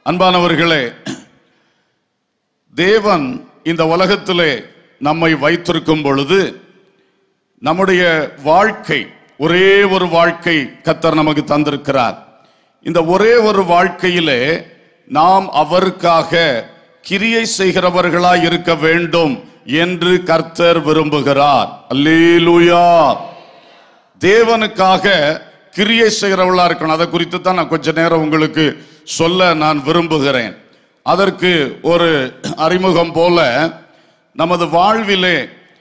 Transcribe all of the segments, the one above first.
அன்பானவர்களே தேவன் இந்த உலகத்திலே நம்மை வைத்திருக்கும் பொழுது நம்முடைய வாழ்க்கை ஒரே ஒரு வாழ்க்கை கத்தர் நமக்கு தந்திருக்கிறார் இந்த ஒரே ஒரு வாழ்க்கையிலே நாம் அவருக்காக கிரியை செய்கிறவர்களாய் இருக்க வேண்டும் என்று கர்த்தர் விரும்புகிறார் அல்லேலூயா தேவனுக்காக கிரியை செய்கிறவளா இருக்கணும் அதை குறித்து தான் நான் கொஞ்ச நேரம் உங்களுக்கு சொல்ல நான் விரும்புகிறேன் அதற்கு ஒரு அறிமுகம் போல நமது வாழ்விலே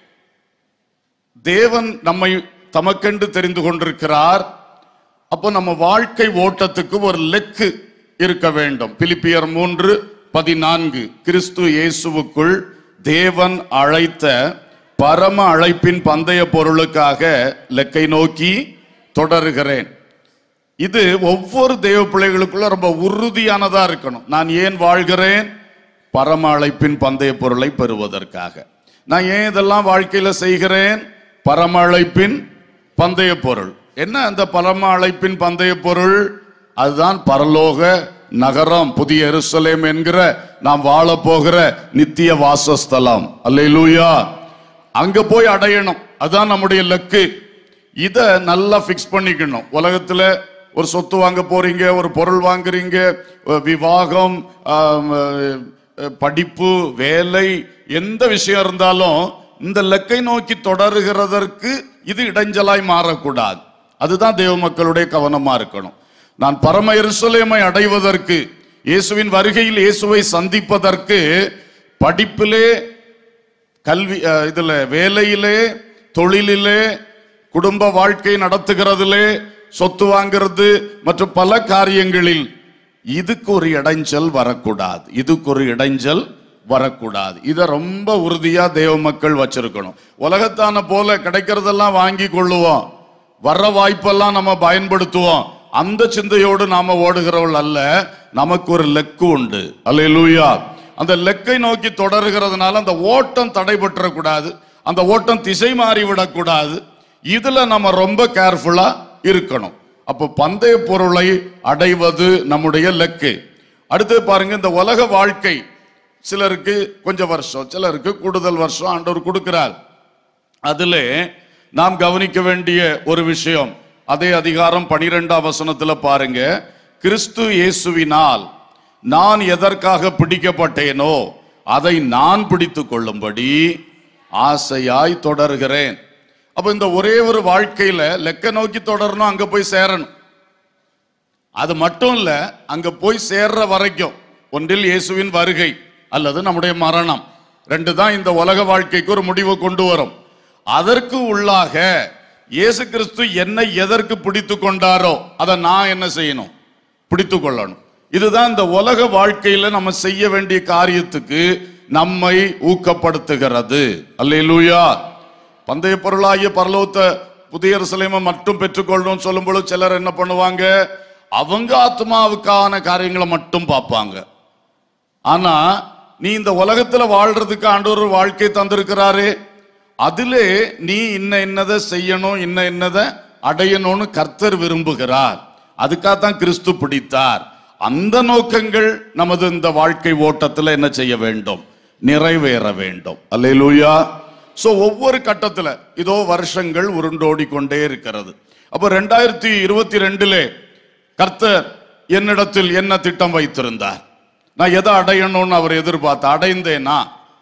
தேவன் நம்மை தமக்கென்று தெரிந்து கொண்டிருக்கிறார் அப்போ நம்ம வாழ்க்கை ஓட்டத்துக்கு ஒரு லெக்கு இருக்க வேண்டும் பிலிப்பியர் மூன்று பதினான்கு கிறிஸ்து இயேசுவுக்குள் தேவன் அழைத்த பரம அழைப்பின் பந்தய பொருளுக்காக லெக்கை நோக்கி தொடருகிறேன் இது ஒவ்வொரு தெய்வ பிள்ளைகளுக்குள்ள ரொம்ப உறுதியானதா இருக்கணும் நான் ஏன் வாழ்கிறேன் பரம அழைப்பின் பந்தய பொருளை பெறுவதற்காக நான் ஏன் இதெல்லாம் வாழ்க்கையில செய்கிறேன் பரம அழைப்பின் பந்தய பொருள் என்ன அந்த பரம அழைப்பின் பந்தய பொருள் அதுதான் பரலோக நகரம் புதிய எருசலேம் என்கிற நாம் வாழ போகிற நித்திய வாசஸ்தலம் அல்லேலூயா அங்க போய் அடையணும் அதான் நம்முடைய லக்கு இத நல்லா ஃபிக்ஸ் பண்ணிக்கணும் உலகத்துல ஒரு சொத்து வாங்க போறீங்க ஒரு பொருள் வாங்குறீங்க அஹ் விவாகம் ஆம், அஹ், படிப்பு வேலை எந்த விஷயம் இருந்தாலும் இந்த லக்கை நோக்கி தொடருகிறதற்கு இது இடைஞ்சலாய் மாறக்கூடாது அதுதான் தேவ மக்களுடைய கவனமா இருக்கணும் நான் பரம எருசலேமை அடைவதற்கு இயேசுவின் வருகையில் இயேசுவை சந்திப்பதற்கு படிப்பிலே கல்வி அஹ், இதுல வேலையிலே தொழிலிலே குடும்ப வாழ்க்கை நடத்துகிறதிலே சொத்து வாங்கிறது மற்றும் பல காரியங்களில் இதுக்கு ஒரு இடைஞ்சல் வரக்கூடாது இதுக்கு ஒரு இடைஞ்சல் வரக்கூடாது இதை ரொம்ப உறுதியா தேவ மக்கள் வச்சிருக்கணும் உலகத்தான போல கிடைக்கிறதெல்லாம் வாங்கி கொள்ளுவோம் வர்ற வாய்ப்பெல்லாம் நம்ம பயன்படுத்துவோம் அந்த சிந்தையோடு நாம ஓடுகிறவள் அல்ல நமக்கு ஒரு லெக்கு உண்டு அல்லேலூயா அந்த லெக்கை நோக்கி தொடருகிறதுனால அந்த ஓட்டம் தடைபற்றக்கூடாது அந்த ஓட்டம் திசை மாறி விடக்கூடாது இதுல நம்ம ரொம்ப கேர்ஃபுல்லா இருக்கணும் அப்போ பந்தய பொருளை அடைவது நம்முடைய லெக்கு அடுத்து பாருங்க இந்த உலக வாழ்க்கை சிலருக்கு கொஞ்சம் வருஷம் சிலருக்கு கூடுதல் வருஷம் ஆண்டவர் கொடுக்கிறார் அதிலே நாம் கவனிக்க வேண்டிய ஒரு விஷயம் அதே அதிகாரம் பனிரெண்டாம் வசனத்துல பாருங்க கிறிஸ்து இயேசுவினால் நான் எதற்காக பிடிக்கப்பட்டேனோ அதை நான் பிடித்துக் கொள்ளும்படி ஆசையாய் தொடர்கிறேன் அப்ப இந்த ஒரே ஒரு வாழ்க்கையில லெக்க நோக்கி தொடரணும் அங்க போய் சேரணும் அது மட்டும் இல்ல அங்க போய் சேர்ற வரைக்கும் ஒன்றில் இயேசுவின் வருகை அல்லது நம்முடைய மரணம் ரெண்டு தான் இந்த உலக வாழ்க்கைக்கு ஒரு முடிவு கொண்டு வரும் அதற்கு உள்ளாக இயேசு கிறிஸ்து என்னை எதற்கு பிடித்து கொண்டாரோ அதை நான் என்ன செய்யணும் பிடித்து கொள்ளணும் இதுதான் இந்த உலக வாழ்க்கையில நம்ம செய்ய வேண்டிய காரியத்துக்கு நம்மை ஊக்கப்படுத்துகிறது அல்லேலூயா பந்தய பொருளாகிய பரலோகத்தை புதிய எருசலேமை மட்டும் பெற்றுக்கொள்ளணும்னு சொல்லும் பொழுது சிலர் என்ன பண்ணுவாங்க அவங்க ஆத்மாவுக்கான காரியங்களை மட்டும் பார்ப்பாங்க ஆனா நீ இந்த உலகத்துல வாழ்றதுக்கு ஆண்டவர் ஒரு வாழ்க்கை தந்திருக்கிறாரு அதிலே நீ இன்ன என்னதை செய்யணும் இன்ன என்னதை அடையணும்னு கர்த்தர் விரும்புகிறார் அதுக்காகத்தான் கிறிஸ்து பிடித்தார் அந்த நோக்கங்கள் நமது இந்த வாழ்க்கை ஓட்டத்துல என்ன செய்ய வேண்டும் நிறைவேற வேண்டும் அல்லேலூயா சோ ஒவ்வொரு கட்டத்துல இதோ வருஷங்கள் உருண்டோடி கொண்டே இருக்கிறது அப்ப ரெண்டாயிரத்தி இருபத்தி ரெண்டுல கர்த்தர் என்னிடத்தில் என்ன திட்டம் வைத்திருந்தார் நான் எதை அடையணும்னு அவர் எதிர்பார்த்த அடைந்தேனா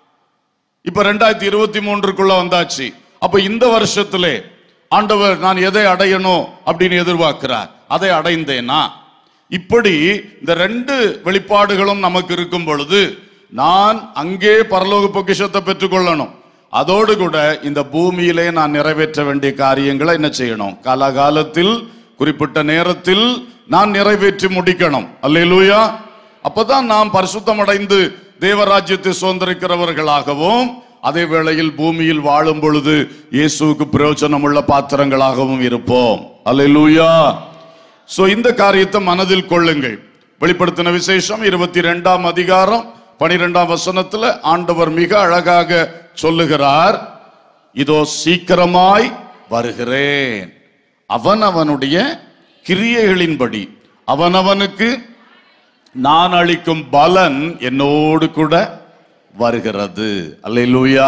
இப்ப ரெண்டாயிரத்தி இருபத்தி மூன்றுக்குள்ள வந்தாச்சு அப்ப இந்த வருஷத்திலே ஆண்டவர் நான் எதை அடையணும் அப்படின்னு எதிர்பார்க்கிறார் அதை அடைந்தேனா இப்படி இந்த ரெண்டு வெளிப்பாடுகளும் நமக்கு இருக்கும் பொழுது நான் அங்கே பரலோக பொக்கிஷத்தை பெற்றுக்கொள்ளணும் அதோடு கூட இந்த பூமியிலே நான் நிறைவேற்ற வேண்டிய காரியங்களை என்ன செய்யணும் காலகாலத்தில் குறிப்பிட்ட நேரத்தில் நான் நிறைவேற்றி முடிக்கணும் அல்லேலூயா அப்பதான் நாம் பரிசுத்தம் அடைந்து தேவராஜ்யத்தை சுதந்திரிக்கிறவர்களாகவும் அதே வேளையில் பூமியில் வாழும் பொழுது இயேசுவுக்கு பிரயோஜனம் உள்ள பாத்திரங்களாகவும் இருப்போம் அல்லேலூயா சோ இந்த காரியத்தை மனதில் கொள்ளுங்கள் வெளிப்படுத்தின விசேஷம் இருபத்தி ரெண்டாம் அதிகாரம் பனிரெண்டாம் வசனத்துல ஆண்டவர் மிக அழகாக சொல்லுகிறார் இதோ சீக்கிரமாய் வருகிறேன் அவன் அவனுடைய கிரியைகளின்படி அவனவனுக்கு நான் அளிக்கும் பலன் என்னோடு கூட வருகிறது அல்லேலூயா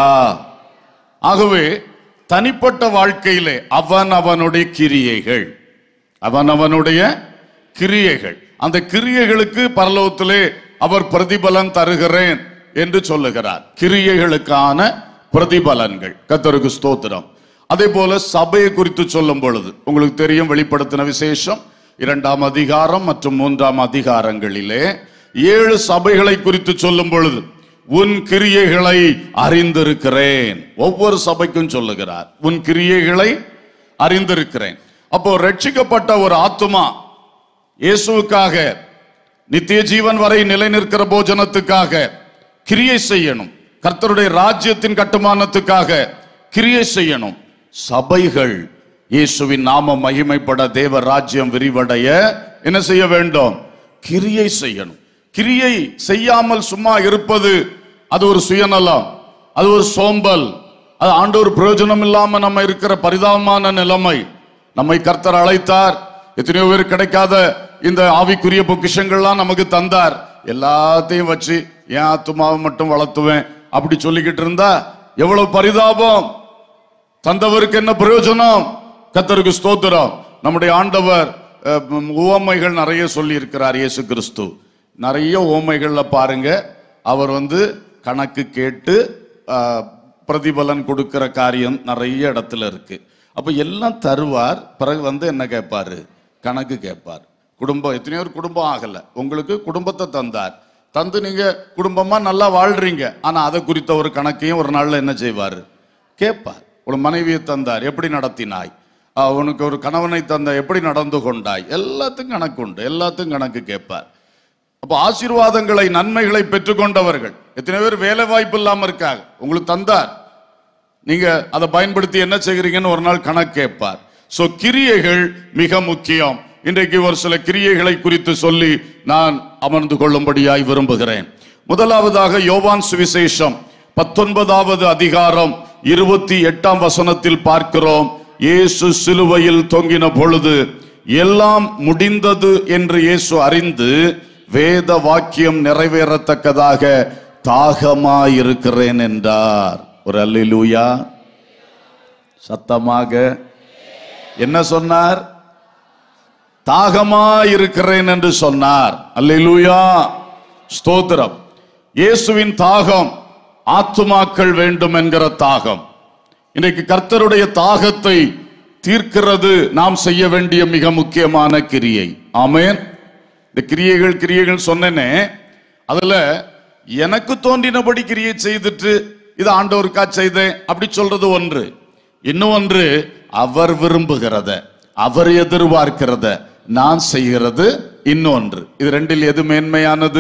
ஆகவே தனிப்பட்ட வாழ்க்கையிலே அவன் அவனுடைய கிரியைகள் அவன் அவனுடைய கிரியைகள் அந்த கிரியைகளுக்கு பரலோகத்திலே அவர் பிரதிபலன் தருகிறேன் என்று சொல்லுகிறார் கிரியைகளுக்கான பிரதிபலன்கள் கத்தருக்கு ஸ்தோத்திரம் அதே போல சபையை குறித்து சொல்லும் பொழுது உங்களுக்கு தெரியும் வெளிப்படுத்தின விசேஷம் இரண்டாம் அதிகாரம் மற்றும் மூன்றாம் அதிகாரங்களிலே ஏழு சபைகளை குறித்து சொல்லும் பொழுது உன் கிரியைகளை அறிந்திருக்கிறேன் ஒவ்வொரு சபைக்கும் சொல்லுகிறார் உன் கிரியைகளை அறிந்திருக்கிறேன் அப்போ ரட்சிக்கப்பட்ட ஒரு ஆத்துமா இயேசுவுக்காக நித்திய ஜீவன் வரை நிலைநிற்கிற போஜனத்துக்காக கிரியை செய்யணும் கர்த்தருடைய ராஜ்யத்தின் கட்டுமானத்துக்காக கிரியை செய்யணும் சபைகள் இயேசுவின் நாம மகிமைப்பட தேவ ராஜ்யம் விரிவடைய என்ன செய்ய வேண்டும் கிரியை செய்யணும் கிரியை செய்யாமல் சும்மா இருப்பது அது ஒரு சுயநலம் அது ஒரு சோம்பல் அது ஆண்டவர் பிரயோஜனம் இல்லாம நம்ம இருக்கிற பரிதாபமான நிலைமை நம்மை கர்த்தர் அழைத்தார் எத்தனையோ பேர் கிடைக்காத இந்த ஆவிக்குரிய பொக்கிஷங்கள்லாம் நமக்கு தந்தார் எல்லாத்தையும் வச்சு என் ஆத்துமாவை மட்டும் வளர்த்துவேன் அப்படி சொல்லிக்கிட்டு இருந்தா எவ்வளவு பரிதாபம் தந்தவருக்கு என்ன பிரயோஜனம் கத்தருக்கு ஸ்தோத்திரம் நம்முடைய ஆண்டவர் அஹ், ம், உவமைகள் நிறைய சொல்லி இருக்கிறார் இயேசு கிறிஸ்து நிறைய உவமைகள்ல பாருங்க அவர் வந்து கணக்கு கேட்டு அஹ், பிரதிபலன் கொடுக்கிற காரியம் நிறைய இடத்துல இருக்கு அப்ப எல்லாம் தருவார் பிறகு வந்து என்ன கேட்பாரு கணக்கு கேட்பார் குடும்பம் எத்தனையோ பேர் குடும்பம் ஆகல உங்களுக்கு குடும்பத்தை தந்தார் தந்து நீங்க குடும்பமா நல்லா வாழ்றீங்க ஆனா அதை குறித்த ஒரு கணக்கையும் ஒரு நாள்ல என்ன செய்வாரு கேட்பார் ஒரு மனைவியை தந்தார் எப்படி நடத்தினாய் ஆஹ் உனக்கு ஒரு கணவனை தந்த எப்படி நடந்து கொண்டாய் எல்லாத்துக்கும் கணக்கு உண்டு எல்லாத்துக்கும் கணக்கு கேட்பார் அப்போ ஆசீர்வாதங்களை நன்மைகளை பெற்றுக்கொண்டவர்கள் எத்தனை பேர் வேலை வாய்ப்பு இல்லாம இருக்காங்க உங்களுக்கு தந்தார் நீங்க அதை பயன்படுத்தி என்ன செய்கிறீங்கன்னு ஒரு நாள் கணக்கு கேட்பார் சோ கிரியைகள் மிக முக்கியம் இன்றைக்கு ஒரு சில கிரியைகளை குறித்து சொல்லி நான் அமர்ந்து கொள்ளும்படியாய் விரும்புகிறேன் முதலாவதாக யோவான் சுவிசேஷம் பத்தொன்பதாவது அதிகாரம் இருபத்தி எட்டாம் வசனத்தில் பார்க்கிறோம் இயேசு சிலுவையில் தொங்கின பொழுது எல்லாம் முடிந்தது என்று இயேசு அறிந்து வேத வாக்கியம் நிறைவேறத்தக்கதாக தாகமாயிருக்கிறேன் என்றார் ஒரு அல்லேலூயா சத்தமாக என்ன சொன்னார் தாகமாயிருக்கிறேன் என்று சொன்னார் அல்லேலூயா ஸ்தோத்திரம் இயேசுவின் தாகம் ஆத்துமாக்கள் வேண்டும் என்கிற தாகம் இன்றைக்கு கர்த்தருடைய தாகத்தை தீர்க்கிறது நாம் செய்ய வேண்டிய மிக முக்கியமான கிரியை ஆமென் இந்த கிரியைகள் கிரியைகள் சொன்னேனே அதுல எனக்கு தோன்றினபடி கிரியை செய்துட்டு இது ஆண்டவருக்கா செய்தேன் அப்படி சொல்றது ஒன்று இன்னும் ஒன்று அவர் விரும்புகிறத அவர் எதிர்பார்க்கிறத நான் செய்கிறது இன்னொன்று இது ரெண்டில் எது மேன்மையானது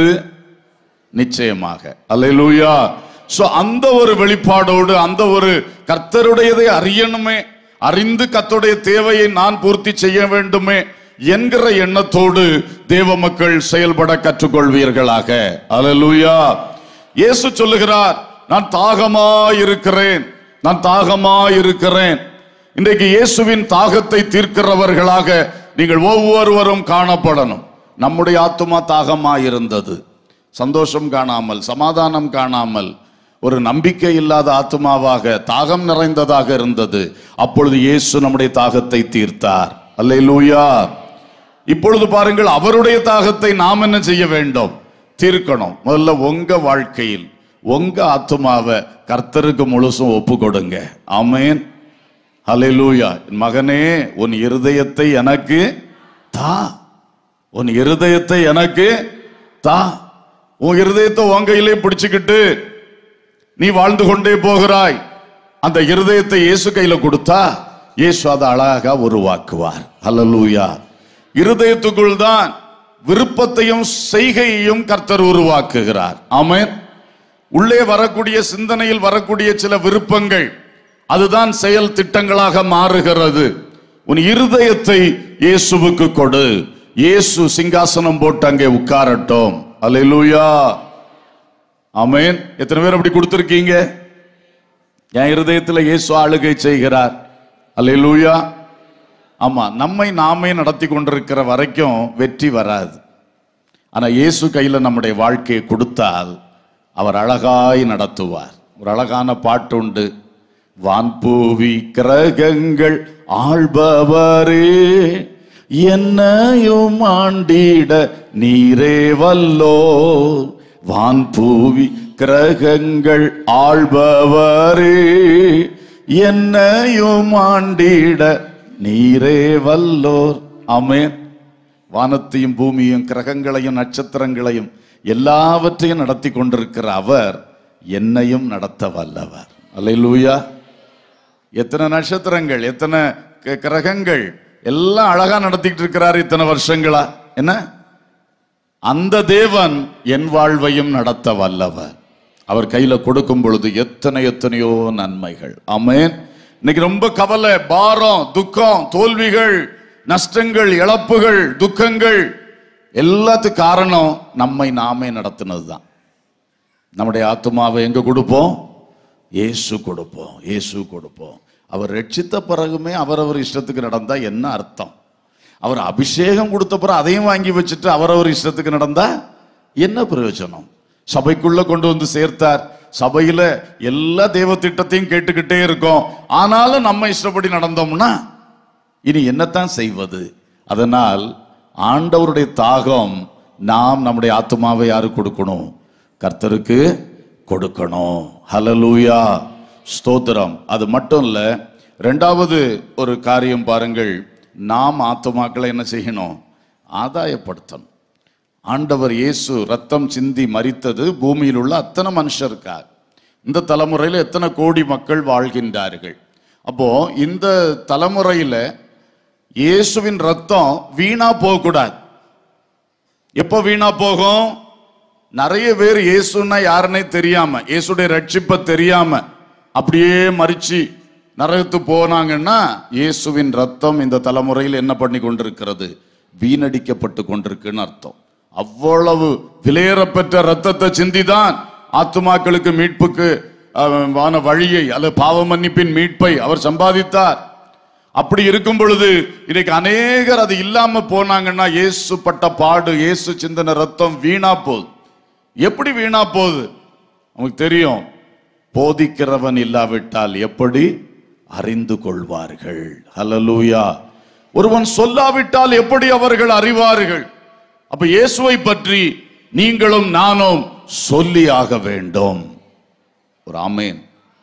நிச்சயமாக அல்லேலூயா சோ அந்த ஒரு வெளிப்பாடோடு அந்த ஒரு கர்த்தருடையதை அறியணுமே அறிந்து கர்த்தருடைய தேவையை நான் பூர்த்தி செய்ய வேண்டுமே என்கிற எண்ணத்தோடு தேவ மக்கள் செயல்பட கற்றுக்கொள்வீர்களாக அல்லேலூயா இயேசு சொல்லுகிறார் நான் தாகமாயிருக்கிறேன் நான் தாகமாயிருக்கிறேன் இன்றைக்கு இயேசுவின் தாகத்தை தீர்க்கிறவர்களாக நீங்கள் ஒவ்வொருவரும் காணப்படணும் நம்முடைய ஆத்துமா தாகமாயிருந்தது சந்தோஷம் காணாமல் சமாதானம் காணாமல் ஒரு நம்பிக்கை இல்லாத ஆத்மாவாக தாகம் நிறைந்ததாக இருந்தது அப்பொழுது இயேசு நம்முடைய தாகத்தை தீர்த்தார் அல்லேலூயா இப்பொழுது பாருங்கள் அவருடைய தாகத்தை நாம் என்ன செய்ய வேண்டும் தீர்க்கணும் முதல்ல உங்க வாழ்க்கையில் உங்க ஆத்மாவை கர்த்தருக்கு முழுசும் ஒப்பு கொடுங்க ஆமென் ஹalleluya என் மகனே உன் இருதயத்தை எனக்கு தா உன் இருதயத்தை எனக்கு தா உன் இருதயத்தை உன் கையிலே பிடிச்சுக்கிட்டு நீ வாழ்ந்து கொண்டே போகிறாய் அந்த இருதயத்தை இயேசு கையில கொடுத்தா இயேசு அதை அழகா உருவாக்குவார் ஹalleluya இருதயத்துக்குள் தான் விருப்பத்தையும் செய்கையையும் கர்த்தர் உருவாக்குகிறார் ஆமென் உள்ளே வரக்கூடிய சிந்தனையில் வரக்கூடிய சில விருப்பங்கள் அதுதான் செயல் திட்டங்களாக மாறுகிறது உன் இருதயத்தை இயேசுவுக்கு கொடு இயேசு சிங்காசனம் போட்டு அங்கே உட்காரட்டும் அல்லேலூயா ஆமென் எத்தனை பேர் அப்படி கொடுத்திருக்கீங்க என் இருதயத்துல இயேசு ஆளுகை செய்கிறார் அல்லேலூயா ஆமா நம்மை நாமே நடத்தி கொண்டிருக்கிற வரைக்கும் வெற்றி வராது ஆனா இயேசு கையில நம்முடைய வாழ்க்கையை கொடுத்தால் அவர் அழகாய் நடத்துவார் ஒரு அழகான பாட்டு உண்டு வான்பூவி கிரகங்கள் ஆள்பவரே என்னையும் ஆண்டிட நீரே வல்லோ வான்பூவி கிரகங்கள் ஆள்பவரே என்னையும் ஆண்டிட நீரே வல்லோர் ஆமென் வானத்தையும் பூமியும் கிரகங்களையும் நட்சத்திரங்களையும் எல்லாவற்றையும் நடத்தி கொண்டிருக்கிற அவர் என்னையும் நடத்த வல்லவர் அல்லேலூயா எத்தனை நட்சத்திரங்கள் எத்தனை க- கிரகங்கள் எல்லாம் அழகா நடத்திட்டு இருக்கிறார் இத்தனை வருஷங்களா என்ன அந்த தேவன் என் வாழ்வையும் நடத்த வல்லவர் அவர் கையில கொடுக்கும் பொழுது எத்தனை எத்தனையோ நன்மைகள் ஆமென் இன்னைக்கு ரொம்ப கவலை பாரம் துக்கம் தோல்விகள் நஷ்டங்கள் இழப்புகள் துக்கங்கள் எல்லாத்துக்கும் காரணம் நம்மை நாமே நடத்தினது தான் நம்முடைய ஆத்மாவை எங்க கொடுப்போம் இயேசு கொடுப்போம் இயேசு கொடுப்போம் அவர் ரட்சித்த பிறகுமே அவரவர் இஷ்டத்துக்கு நடந்தா என்ன அர்த்தம் அவர் அபிஷேகம் கொடுத்த பிறகு அதையும் வாங்கி வச்சுட்டு அவரவர் இஷ்டத்துக்கு நடந்தா என்ன பிரயோஜனம் சபைக்குள்ள கொண்டு வந்து சேர்த்தார் சபையில எல்லா தேவ திட்டத்தையும் கேட்டுக்கிட்டே இருக்கோம் ஆனாலும் நம்ம இஷ்டப்படி நடந்தோம்னா இனி என்னத்தான் செய்வது அதனால் ஆண்டவருடைய தாகம் நாம் நம்முடைய ஆத்மாவை யாரு கொடுக்கணும் கர்த்தருக்கு கொடுக்கணும் ஹலலூயா ஸ்தோத்திரம் அது மட்டும் இல்ல ரெண்டாவது ஒரு காரியம் பாருங்கள் நாம் ஆத்துமாக்களை என்ன செய்யணும் ஆதாயப்படுத்தணும் ஆண்டவர் இயேசு ரத்தம் சிந்தி மரித்தது பூமியில் உள்ள அத்தனை மனுஷருக்காக இந்த தலைமுறையில் எத்தனை கோடி மக்கள் வாழ்கின்றார்கள் அப்போ இந்த தலைமுறையில இயேசுவின் ரத்தம் வீணா போகக்கூடாது எப்போ வீணா போகும் நிறைய பேர் இயேசுன்னா யாருன்னே தெரியாம இயேசுடைய ரட்சிப்பை தெரியாம அப்படியே மறிச்சு நரகத்து போனாங்கன்னா இயேசுவின் ரத்தம் இந்த தலைமுறையில் என்ன பண்ணி கொண்டிருக்கிறது வீணடிக்கப்பட்டு கொண்டிருக்குன்னு அர்த்தம் அவ்வளவு விலையேறப்பெற்ற ரத்தத்தை சிந்திதான் ஆத்துமாக்களுக்கு மீட்புக்கு அஹ், வான வழியை அல்லது பாவ மன்னிப்பின் மீட்பை அவர் சம்பாதித்தார் அப்படி இருக்கும் பொழுது இன்னைக்கு அநேகர் அது இல்லாம போனாங்கன்னா இயேசு பட்ட பாடு இயேசு சிந்தன ரத்தம் வீணா போகுது எப்படி வீணா போகுது நமக்கு தெரியும் போதிக்கிறவன் இல்லாவிட்டால் எப்படி அறிந்து கொள்வார்கள் ஹalleluya ஒருவன் சொல்லாவிட்டால் எப்படி அவர்கள் அறிவார்கள் அப்ப இயேசுவை பற்றி நீங்களும் நானும் சொல்லி ஆக வேண்டும் ஒரு ஆமேன்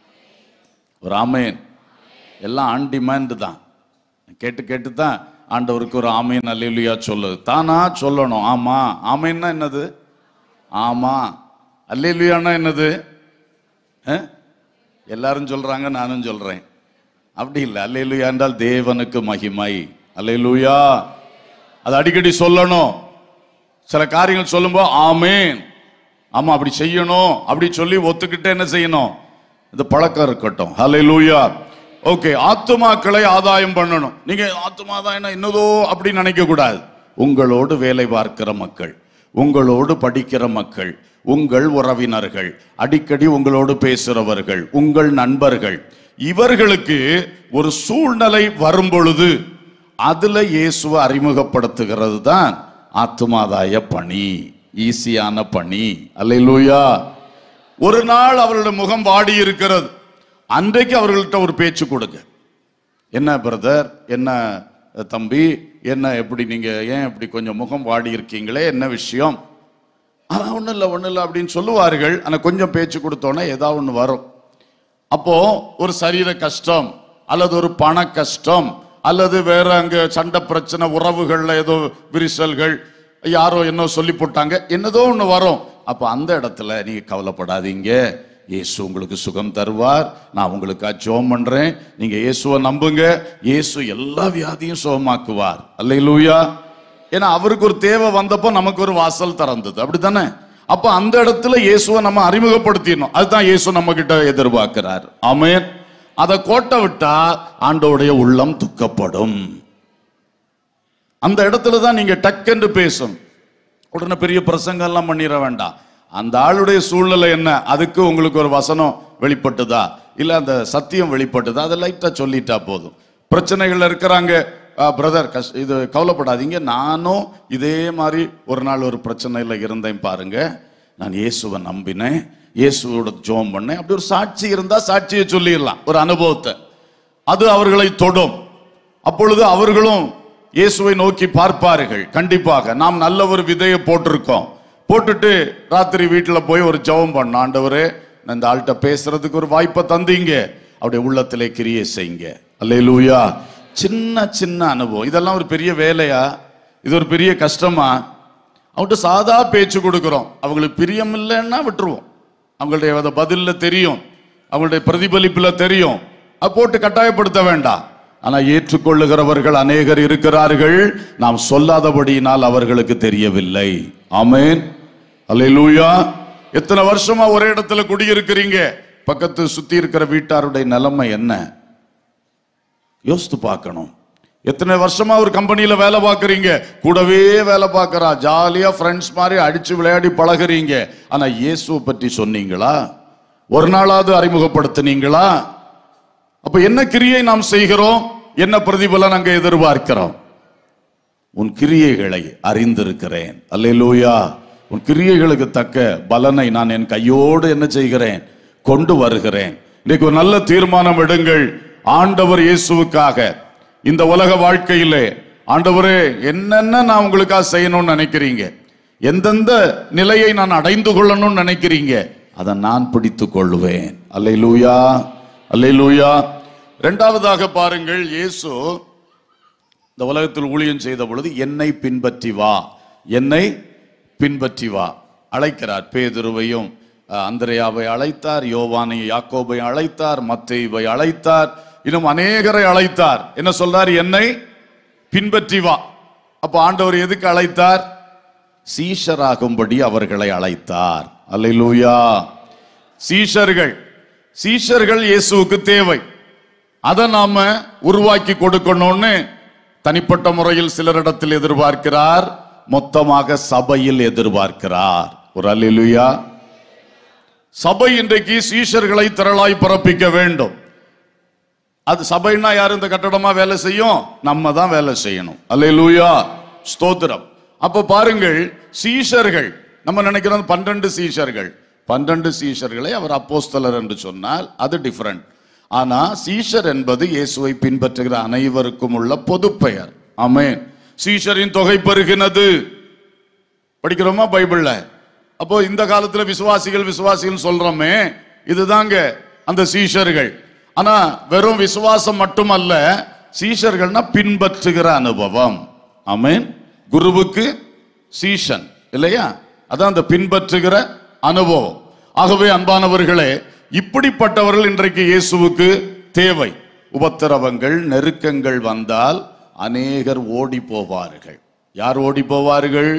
ஒரு ஆமேன் எல்லாம் ஆன் டிமாண்ட் தான் கேட்டு கேட்டு தான் ஆண்டவருக்கு ஒரு ஆமேன் அல்லேலுயா சொல்லுது தானா சொல்லணும் ஆமா ஆமேன்னா என்னது ஆமா அல்லேலுயான்னா என்னது அஹ்? எல்லாரும் சொல்றாங்க நானும் சொல்றேன் அப்படி இல்லை அல்லேலுயா என்றால் தேவனுக்கு மகிமை அல்லேலுயா அது அடிக்கடி சொல்லணும் சில காரியங்கள் சொல்லும்போது ஆமேன் ஆமா அப்படி செய்யணும் அப்படி சொல்லி ஒத்துக்கிட்டு என்ன செய்யணும் இந்த பழக்கம் இருக்கட்டும் ஹalleluya ஓகே ஆத்துமாக்களை ஆதாயம் பண்ணணும் நீங்க ஆத்துமா தான் என்ன என்னதோ அப்படி நினைக்க கூடாது உங்களோடு வேலை பார்க்கிற மக்கள் உங்களோடு படிக்கிற மக்கள் உங்கள் உறவினர்கள் அடிக்கடி உங்களோடு பேசுறவர்கள் உங்கள் நண்பர்கள் இவர்களுக்கு ஒரு சூழ்நிலை வரும் பொழுது அதுல இயேசுவை அறிமுகப்படுத்துகிறது தான் ஆத்துமாதாய பணி ஈஸியான பணி அல்லேலூயா ஒரு நாள் அவர்களுடைய முகம் வாடி இருக்கிறது அன்றைக்கு அவர்கள்ட்ட ஒரு பேச்சு கொடுங்க என்ன பிரதர் என்ன தம்பி என்ன எப்படி நீங்க ஏன் இப்படி கொஞ்சம் முகம் வாடி இருக்கீங்களே என்ன விஷயம் ஒன்றும் இல்லை ஒன்றும் இல்லை அப்படின்னு சொல்லுவார்கள் ஆனால் கொஞ்சம் பேச்சு கொடுத்தோன்னே ஏதாவது ஒன்று வரும் அப்போ ஒரு சரீர கஷ்டம் அல்லது ஒரு பண கஷ்டம் அல்லது வேற அங்க சண்டை பிரச்சனை உறவுகள்ல ஏதோ விரிசல்கள் யாரோ என்ன சொல்லி போட்டாங்க என்னதோ ஒண்ணு வரும் அப்ப அந்த இடத்துல நீங்க கவலைப்படாதீங்க இயேசு உங்களுக்கு சுகம் தருவார் நான் உங்களுக்கு ஜெபம் பண்றேன் நீங்க இயேசுவை நம்புங்க இயேசு எல்லா வியாதியும் சுகமாக்குவார் அல்லேலூயா ஏன்னா அவருக்கு ஒரு தேவை வந்தப்போ நமக்கு ஒரு வாசல் திறந்தது அப்படித்தானே அப்ப அந்த இடத்துல இயேசுவை நம்ம அறிமுகப்படுத்திடணும் அதுதான் இயேசு நம்ம கிட்ட எதிர்பார்க்கிறார் ஆமென் அதை கோட்டை விட்டா ஆண்டோடைய உள்ளம் துக்கப்படும் அந்த இடத்துல தான் நீங்க டக்கென்று பேசும் உடனே பெரிய பிரசங்கம் எல்லாம் பண்ணிட வேண்டாம் அந்த ஆளுடைய சூழ்நிலை என்ன அதுக்கு உங்களுக்கு ஒரு வசனம் வெளிப்பட்டுதா இல்ல அந்த சத்தியம் வெளிப்பட்டுதா அதை லைட்டா சொல்லிட்டா போதும் பிரச்சனைகள் இருக்கிறாங்க பிரதர் கஷ் இது கவலைப்படாதீங்க நானும் இதே மாதிரி ஒரு நாள் ஒரு பிரச்சனையில் இருந்தேன் பாருங்க நான் இயேசுவை நம்பினேன் இயேசுவோட ஜோம் பண்ணேன் அப்படி ஒரு சாட்சி இருந்தா சாட்சியை சொல்லிடலாம் ஒரு அனுபவத்தை அது அவர்களை தொடும் அப்பொழுது அவர்களும் இயேசுவை நோக்கி பார்ப்பார்கள் கண்டிப்பாக நாம் நல்ல ஒரு விதையை போட்டிருக்கோம் போட்டுட்டு ராத்திரி வீட்டில் போய் ஒரு ஜெபம் பண்ண ஆண்டவரே நான் இந்த ஆள்கிட்ட பேசுறதுக்கு ஒரு வாய்ப்பை தந்தீங்க அவருடைய உள்ளத்திலே கிரியை செய்யுங்க அல்லேலூயா சின்ன சின்ன அனுபவம் இதெல்லாம் ஒரு பெரிய வேலையா இது ஒரு பெரிய கஷ்டமா அவங்கள்ட்ட சாதா பேச்சு கொடுக்குறோம் அவங்களுக்கு பிரியம் இல்லைன்னா விட்டுருவோம் அவங்களுடைய அந்த பதில்ல தெரியும் அவங்களுடைய பிரதிபலிப்புல தெரியும் அது போட்டு கட்டாயப்படுத்த வேண்டாம் ஆனா ஏற்றுக்கொள்ளுகிறவர்கள் அநேகர் இருக்கிறார்கள் நாம் சொல்லாதபடியினால் அவர்களுக்கு தெரியவில்லை ஆமென் அல்லேலூயா எத்தனை வருஷமா ஒரே இடத்துல குடியிருக்கிறீங்க பக்கத்து சுத்தி இருக்கிற வீட்டாருடைய நிலைமை என்ன யோசித்து பார்க்கணும் எத்தனை வருஷமா ஒரு கம்பெனியில வேலை பார்க்குறீங்க கூடவே வேலை பார்க்கறா ஜாலியா ஃப்ரெண்ட்ஸ் மாதிரி அடிச்சு விளையாடி பழகுறீங்க ஆனா இயேசுவை பற்றி சொன்னீங்களா ஒரு நாளாவது அறிமுகப்படுத்தினீங்களா அப்ப என்ன கிரியை நாம் செய்கிறோம் என்ன பிரதிபலன் அங்க எதிர்பார்க்கிறோம் உன் கிரியைகளை அறிந்திருக்கிறேன் அல்லேலூயா உன் கிரியைகளுக்கு தக்க பலனை நான் என் கையோடு என்ன செய்கிறேன் கொண்டு வருகிறேன் இன்னைக்கு ஒரு நல்ல தீர்மானம் எடுங்கள் ஆண்டவர் இயேசுவுக்காக இந்த உலக வாழ்க்கையிலே ஆண்டவரே என்னென்ன நான் உங்களுக்காக செய்யணும்னு நினைக்கிறீங்க எந்தெந்த நிலையை நான் அடைந்து கொள்ளணும்னு நினைக்கிறீங்க அதை நான் பிடித்துக் கொள்ளுவேன் அல்லேலூயா அல்லேலூயா இரண்டாவதாக பாருங்கள் இயேசு இந்த உலகத்தில் ஊழியம் செய்த பொழுது என்னை பின்பற்றி வா என்னை பின்பற்றி வா அழைக்கிறார் பேதுருவையும் அஹ், அந்திரேயாவை அழைத்தார் யோவானை யாக்கோபை அழைத்தார் மத்தேயுவை அழைத்தார் இன்னும் அநேகரை அழைத்தார் என்ன சொல்றார் என்னை பின்பற்றி வா அப்ப ஆண்டவர் எதுக்கு அழைத்தார் சீஷராகும்படி அவர்களை அழைத்தார் அல்லேலூயா சீஷர்கள் சீஷர்கள் இயேசுவுக்கு தேவை அதை நாம உருவாக்கி கொடுக்கணும்னு தனிப்பட்ட முறையில் சிலரிடத்தில் எதிர்பார்க்கிறார் மொத்தமாக சபையில் எதிர்பார்க்கிறார் ஒரு அல்லேலூயா சபை இன்றைக்கு சீஷர்களை திரளாய் பிறப்பிக்க வேண்டும் அது சபைன்னா யாரும் இந்த கட்டடமா வேலை செய்யும் நம்ம தான் வேலை செய்யணும் அல்லேலூயா ஸ்தோத்திரம் அப்ப பாருங்கள் சீஷர்கள் நம்ம நினைக்கிறோம் பன்னிரண்டு சீஷர்கள் பன்னிரண்டு சீஷர்களை அவர் அப்போஸ்தலர் என்று சொன்னால் அது டிஃபரண்ட் ஆனா சீஷர் என்பது இயேசுவை பின்பற்றுகிற அனைவருக்கும் உள்ள பொது பெயர் ஆமென் சீஷரின் தொகை பெருகினது படிக்கிறோமா பைபிள்ல அப்போ இந்த காலத்துல விசுவாசிகள் விசுவாசிகள் சொல்றோமே இதுதாங்க அந்த சீஷர்கள் ஆனா வெறும் விசுவாசம் மட்டுமல்ல சீஷர்கள்னா பின்பற்றுகிற அனுபவம் ஆமென் குருவுக்கு சீஷன் இல்லையா அதான் அந்த பின்பற்றுகிற அனுபவம் ஆகவே அன்பானவர்களே இப்படிப்பட்டவர்கள் இன்றைக்கு இயேசுவுக்கு தேவை உபத்திரவங்கள் நெருக்கங்கள் வந்தால் அநேகர் ஓடி போவார்கள் யார் ஓடி போவார்கள்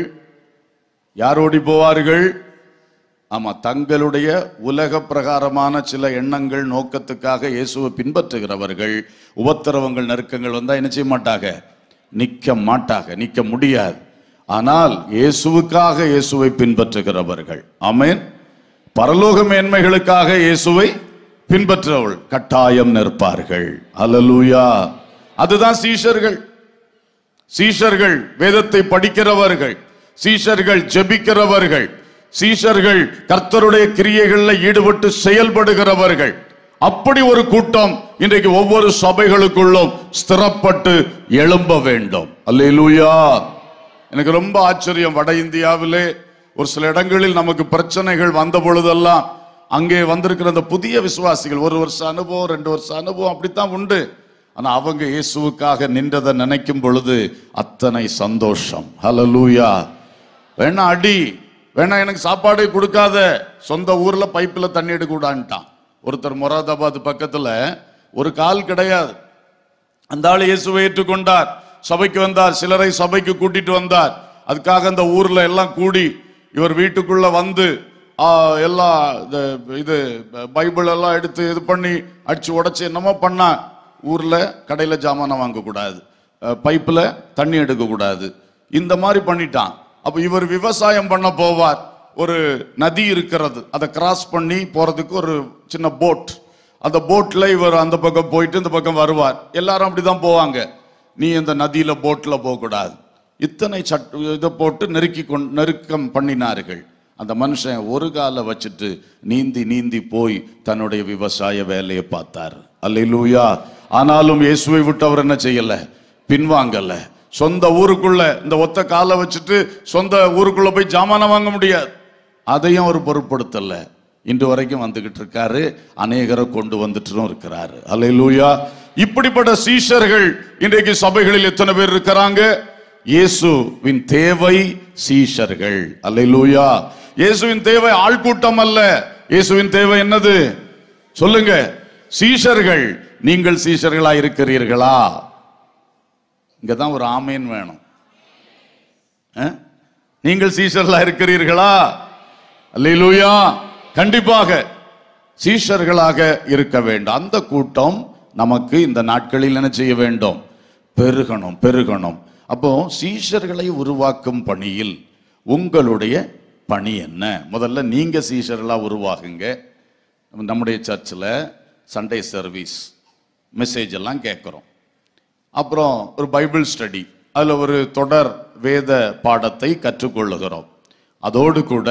யார் ஓடி போவார்கள் ஆமா தங்களுடைய உலக பிரகாரமான சில எண்ணங்கள் நோக்கத்துக்காக இயேசுவை பின்பற்றுகிறவர்கள் உபத்திரவங்கள் நெருக்கங்கள் வந்தா என்ன செய்ய மாட்டாங்க நிக்க மாட்டாங்க நிக்க முடியாது ஆனால் இயேசுவுக்காக இயேசுவை பின்பற்றுகிறவர்கள் ஆமென் பரலோக மேன்மைகளுக்காக இயேசுவை பின்பற்றவள் கட்டாயம் நிற்பார்கள் அல்லேலூயா அதுதான் சீஷர்கள் சீஷர்கள் வேதத்தை படிக்கிறவர்கள் சீஷர்கள் ஜெபிக்கிறவர்கள் சீஷர்கள் கர்த்தருடைய கிரியைகளில் ஈடுபட்டு செயல்படுகிறவர்கள் அப்படி ஒரு கூட்டம் இன்றைக்கு ஒவ்வொரு சபைகளுக்குள்ளும் ஸ்திரப்பட்டு எழும்ப வேண்டும் அல்லேலூயா எனக்கு ரொம்ப ஆச்சரியம் வட இந்தியாவிலே ஒரு சில இடங்களில் நமக்கு பிரச்சனைகள் வந்த பொழுதெல்லாம் அங்கே வந்திருக்கிற அந்த புதிய விசுவாசிகள் ஒரு வருஷம் அனுபவம் ரெண்டு வருஷம் அனுபவம் அப்படித்தான் உண்டு ஆனா அவங்க இயேசுவுக்காக நின்றதை நினைக்கும் பொழுது அத்தனை சந்தோஷம் ஹalleluya வேணா அடி வேணா எனக்கு சாப்பாடே கொடுக்காத சொந்த ஊர்ல பைப்ல தண்ணி எடுக்க கூடான்ட்டான் ஒருத்தர் மொராதாபாத் பக்கத்துல ஒரு கால் கிடையாது அந்த ஆள் இயேசுவை ஏற்றுக்கொண்டார் சபைக்கு வந்தார் சிலரை சபைக்கு கூட்டிட்டு வந்தார் அதுக்காக அந்த ஊர்ல எல்லாம் கூடி இவர் வீட்டுக்குள்ள வந்து ஆ, எல்லாம் இந்த இது பைபிள் எல்லாம் எடுத்து இது பண்ணி அடிச்சு உடைச்சு என்னமோ பண்ணா ஊர்ல கடையில ஜாமானம் வாங்கக்கூடாது அஹ், பைப்புல தண்ணி எடுக்கக்கூடாது இந்த மாதிரி பண்ணிட்டான் அப்ப இவர் விவசாயம் பண்ண போவார் ஒரு நதி இருக்கிறது அதை கிராஸ் பண்ணி போறதுக்கு ஒரு சின்ன போட் அந்த போட்ல இவர் அந்த பக்கம் போயிட்டு இந்த பக்கம் வருவார் எல்லாரும் அப்படிதான் போவாங்க நீ இந்த நதியில போட்ல போகக்கூடாது இத்தனை சட் இதை போட்டு நெருக்கி கொண் நெருக்கம் பண்ணினார்கள் அந்த மனுஷன் ஒரு காலை வச்சுட்டு நீந்தி நீந்தி போய் தன்னுடைய விவசாய வேலையை பார்த்தார் அல்லேலூயா ஆனாலும் இயேசுவை விட்டு அவர் என்ன செய்யல பின்வாங்கல சொந்த ஊருக்குள்ள இந்த ஒத்த காலை வச்சுட்டு சொந்த ஊருக்குள்ள போய் ஜாமானம் வாங்க முடியாது அதையும் அவர் பொருட்படுத்தல இன்று வரைக்கும் வந்துகிட்டு இருக்காரு அநேகரை கொண்டு வந்துட்டும் இருக்கிறாரு அல்லேலூயா இப்படிப்பட்ட சீஷர்கள் இன்றைக்கு சபைகளில் எத்தனை பேர் இருக்கிறாங்க இயேசுவின் தேவை சீஷர்கள் அல்லேலூயா இயேசுவின் தேவை ஆள்கூட்டம் அல்ல இயேசுவின் தேவை என்னது சொல்லுங்க சீஷர்கள் நீங்கள் சீஷர்களா இருக்கிறீர்களா இங்கதான் ஒரு ஆமேன் வேணும் அஹ்? நீங்கள் சீஷர்களா இருக்கிறீர்களா அல்லேலூயா கண்டிப்பாக சீஷர்களாக இருக்க வேண்டும் அந்த கூட்டம் நமக்கு இந்த நாட்களில் என்ன செய்ய வேண்டும் பெருகணும் பெருகணும் அப்போ சீஷர்களை உருவாக்கும் பணியில் உங்களுடைய பணி என்ன முதல்ல நீங்க சீஷர்களா உருவாகுங்க நம்முடைய சர்ச்சில் சண்டே சர்வீஸ் மெசேஜ் எல்லாம் கேட்குறோம் அப்புறம் ஒரு பைபிள் ஸ்டடி அதில் ஒரு தொடர் வேத பாடத்தை கற்றுக்கொள்ளுகிறோம் அதோடு கூட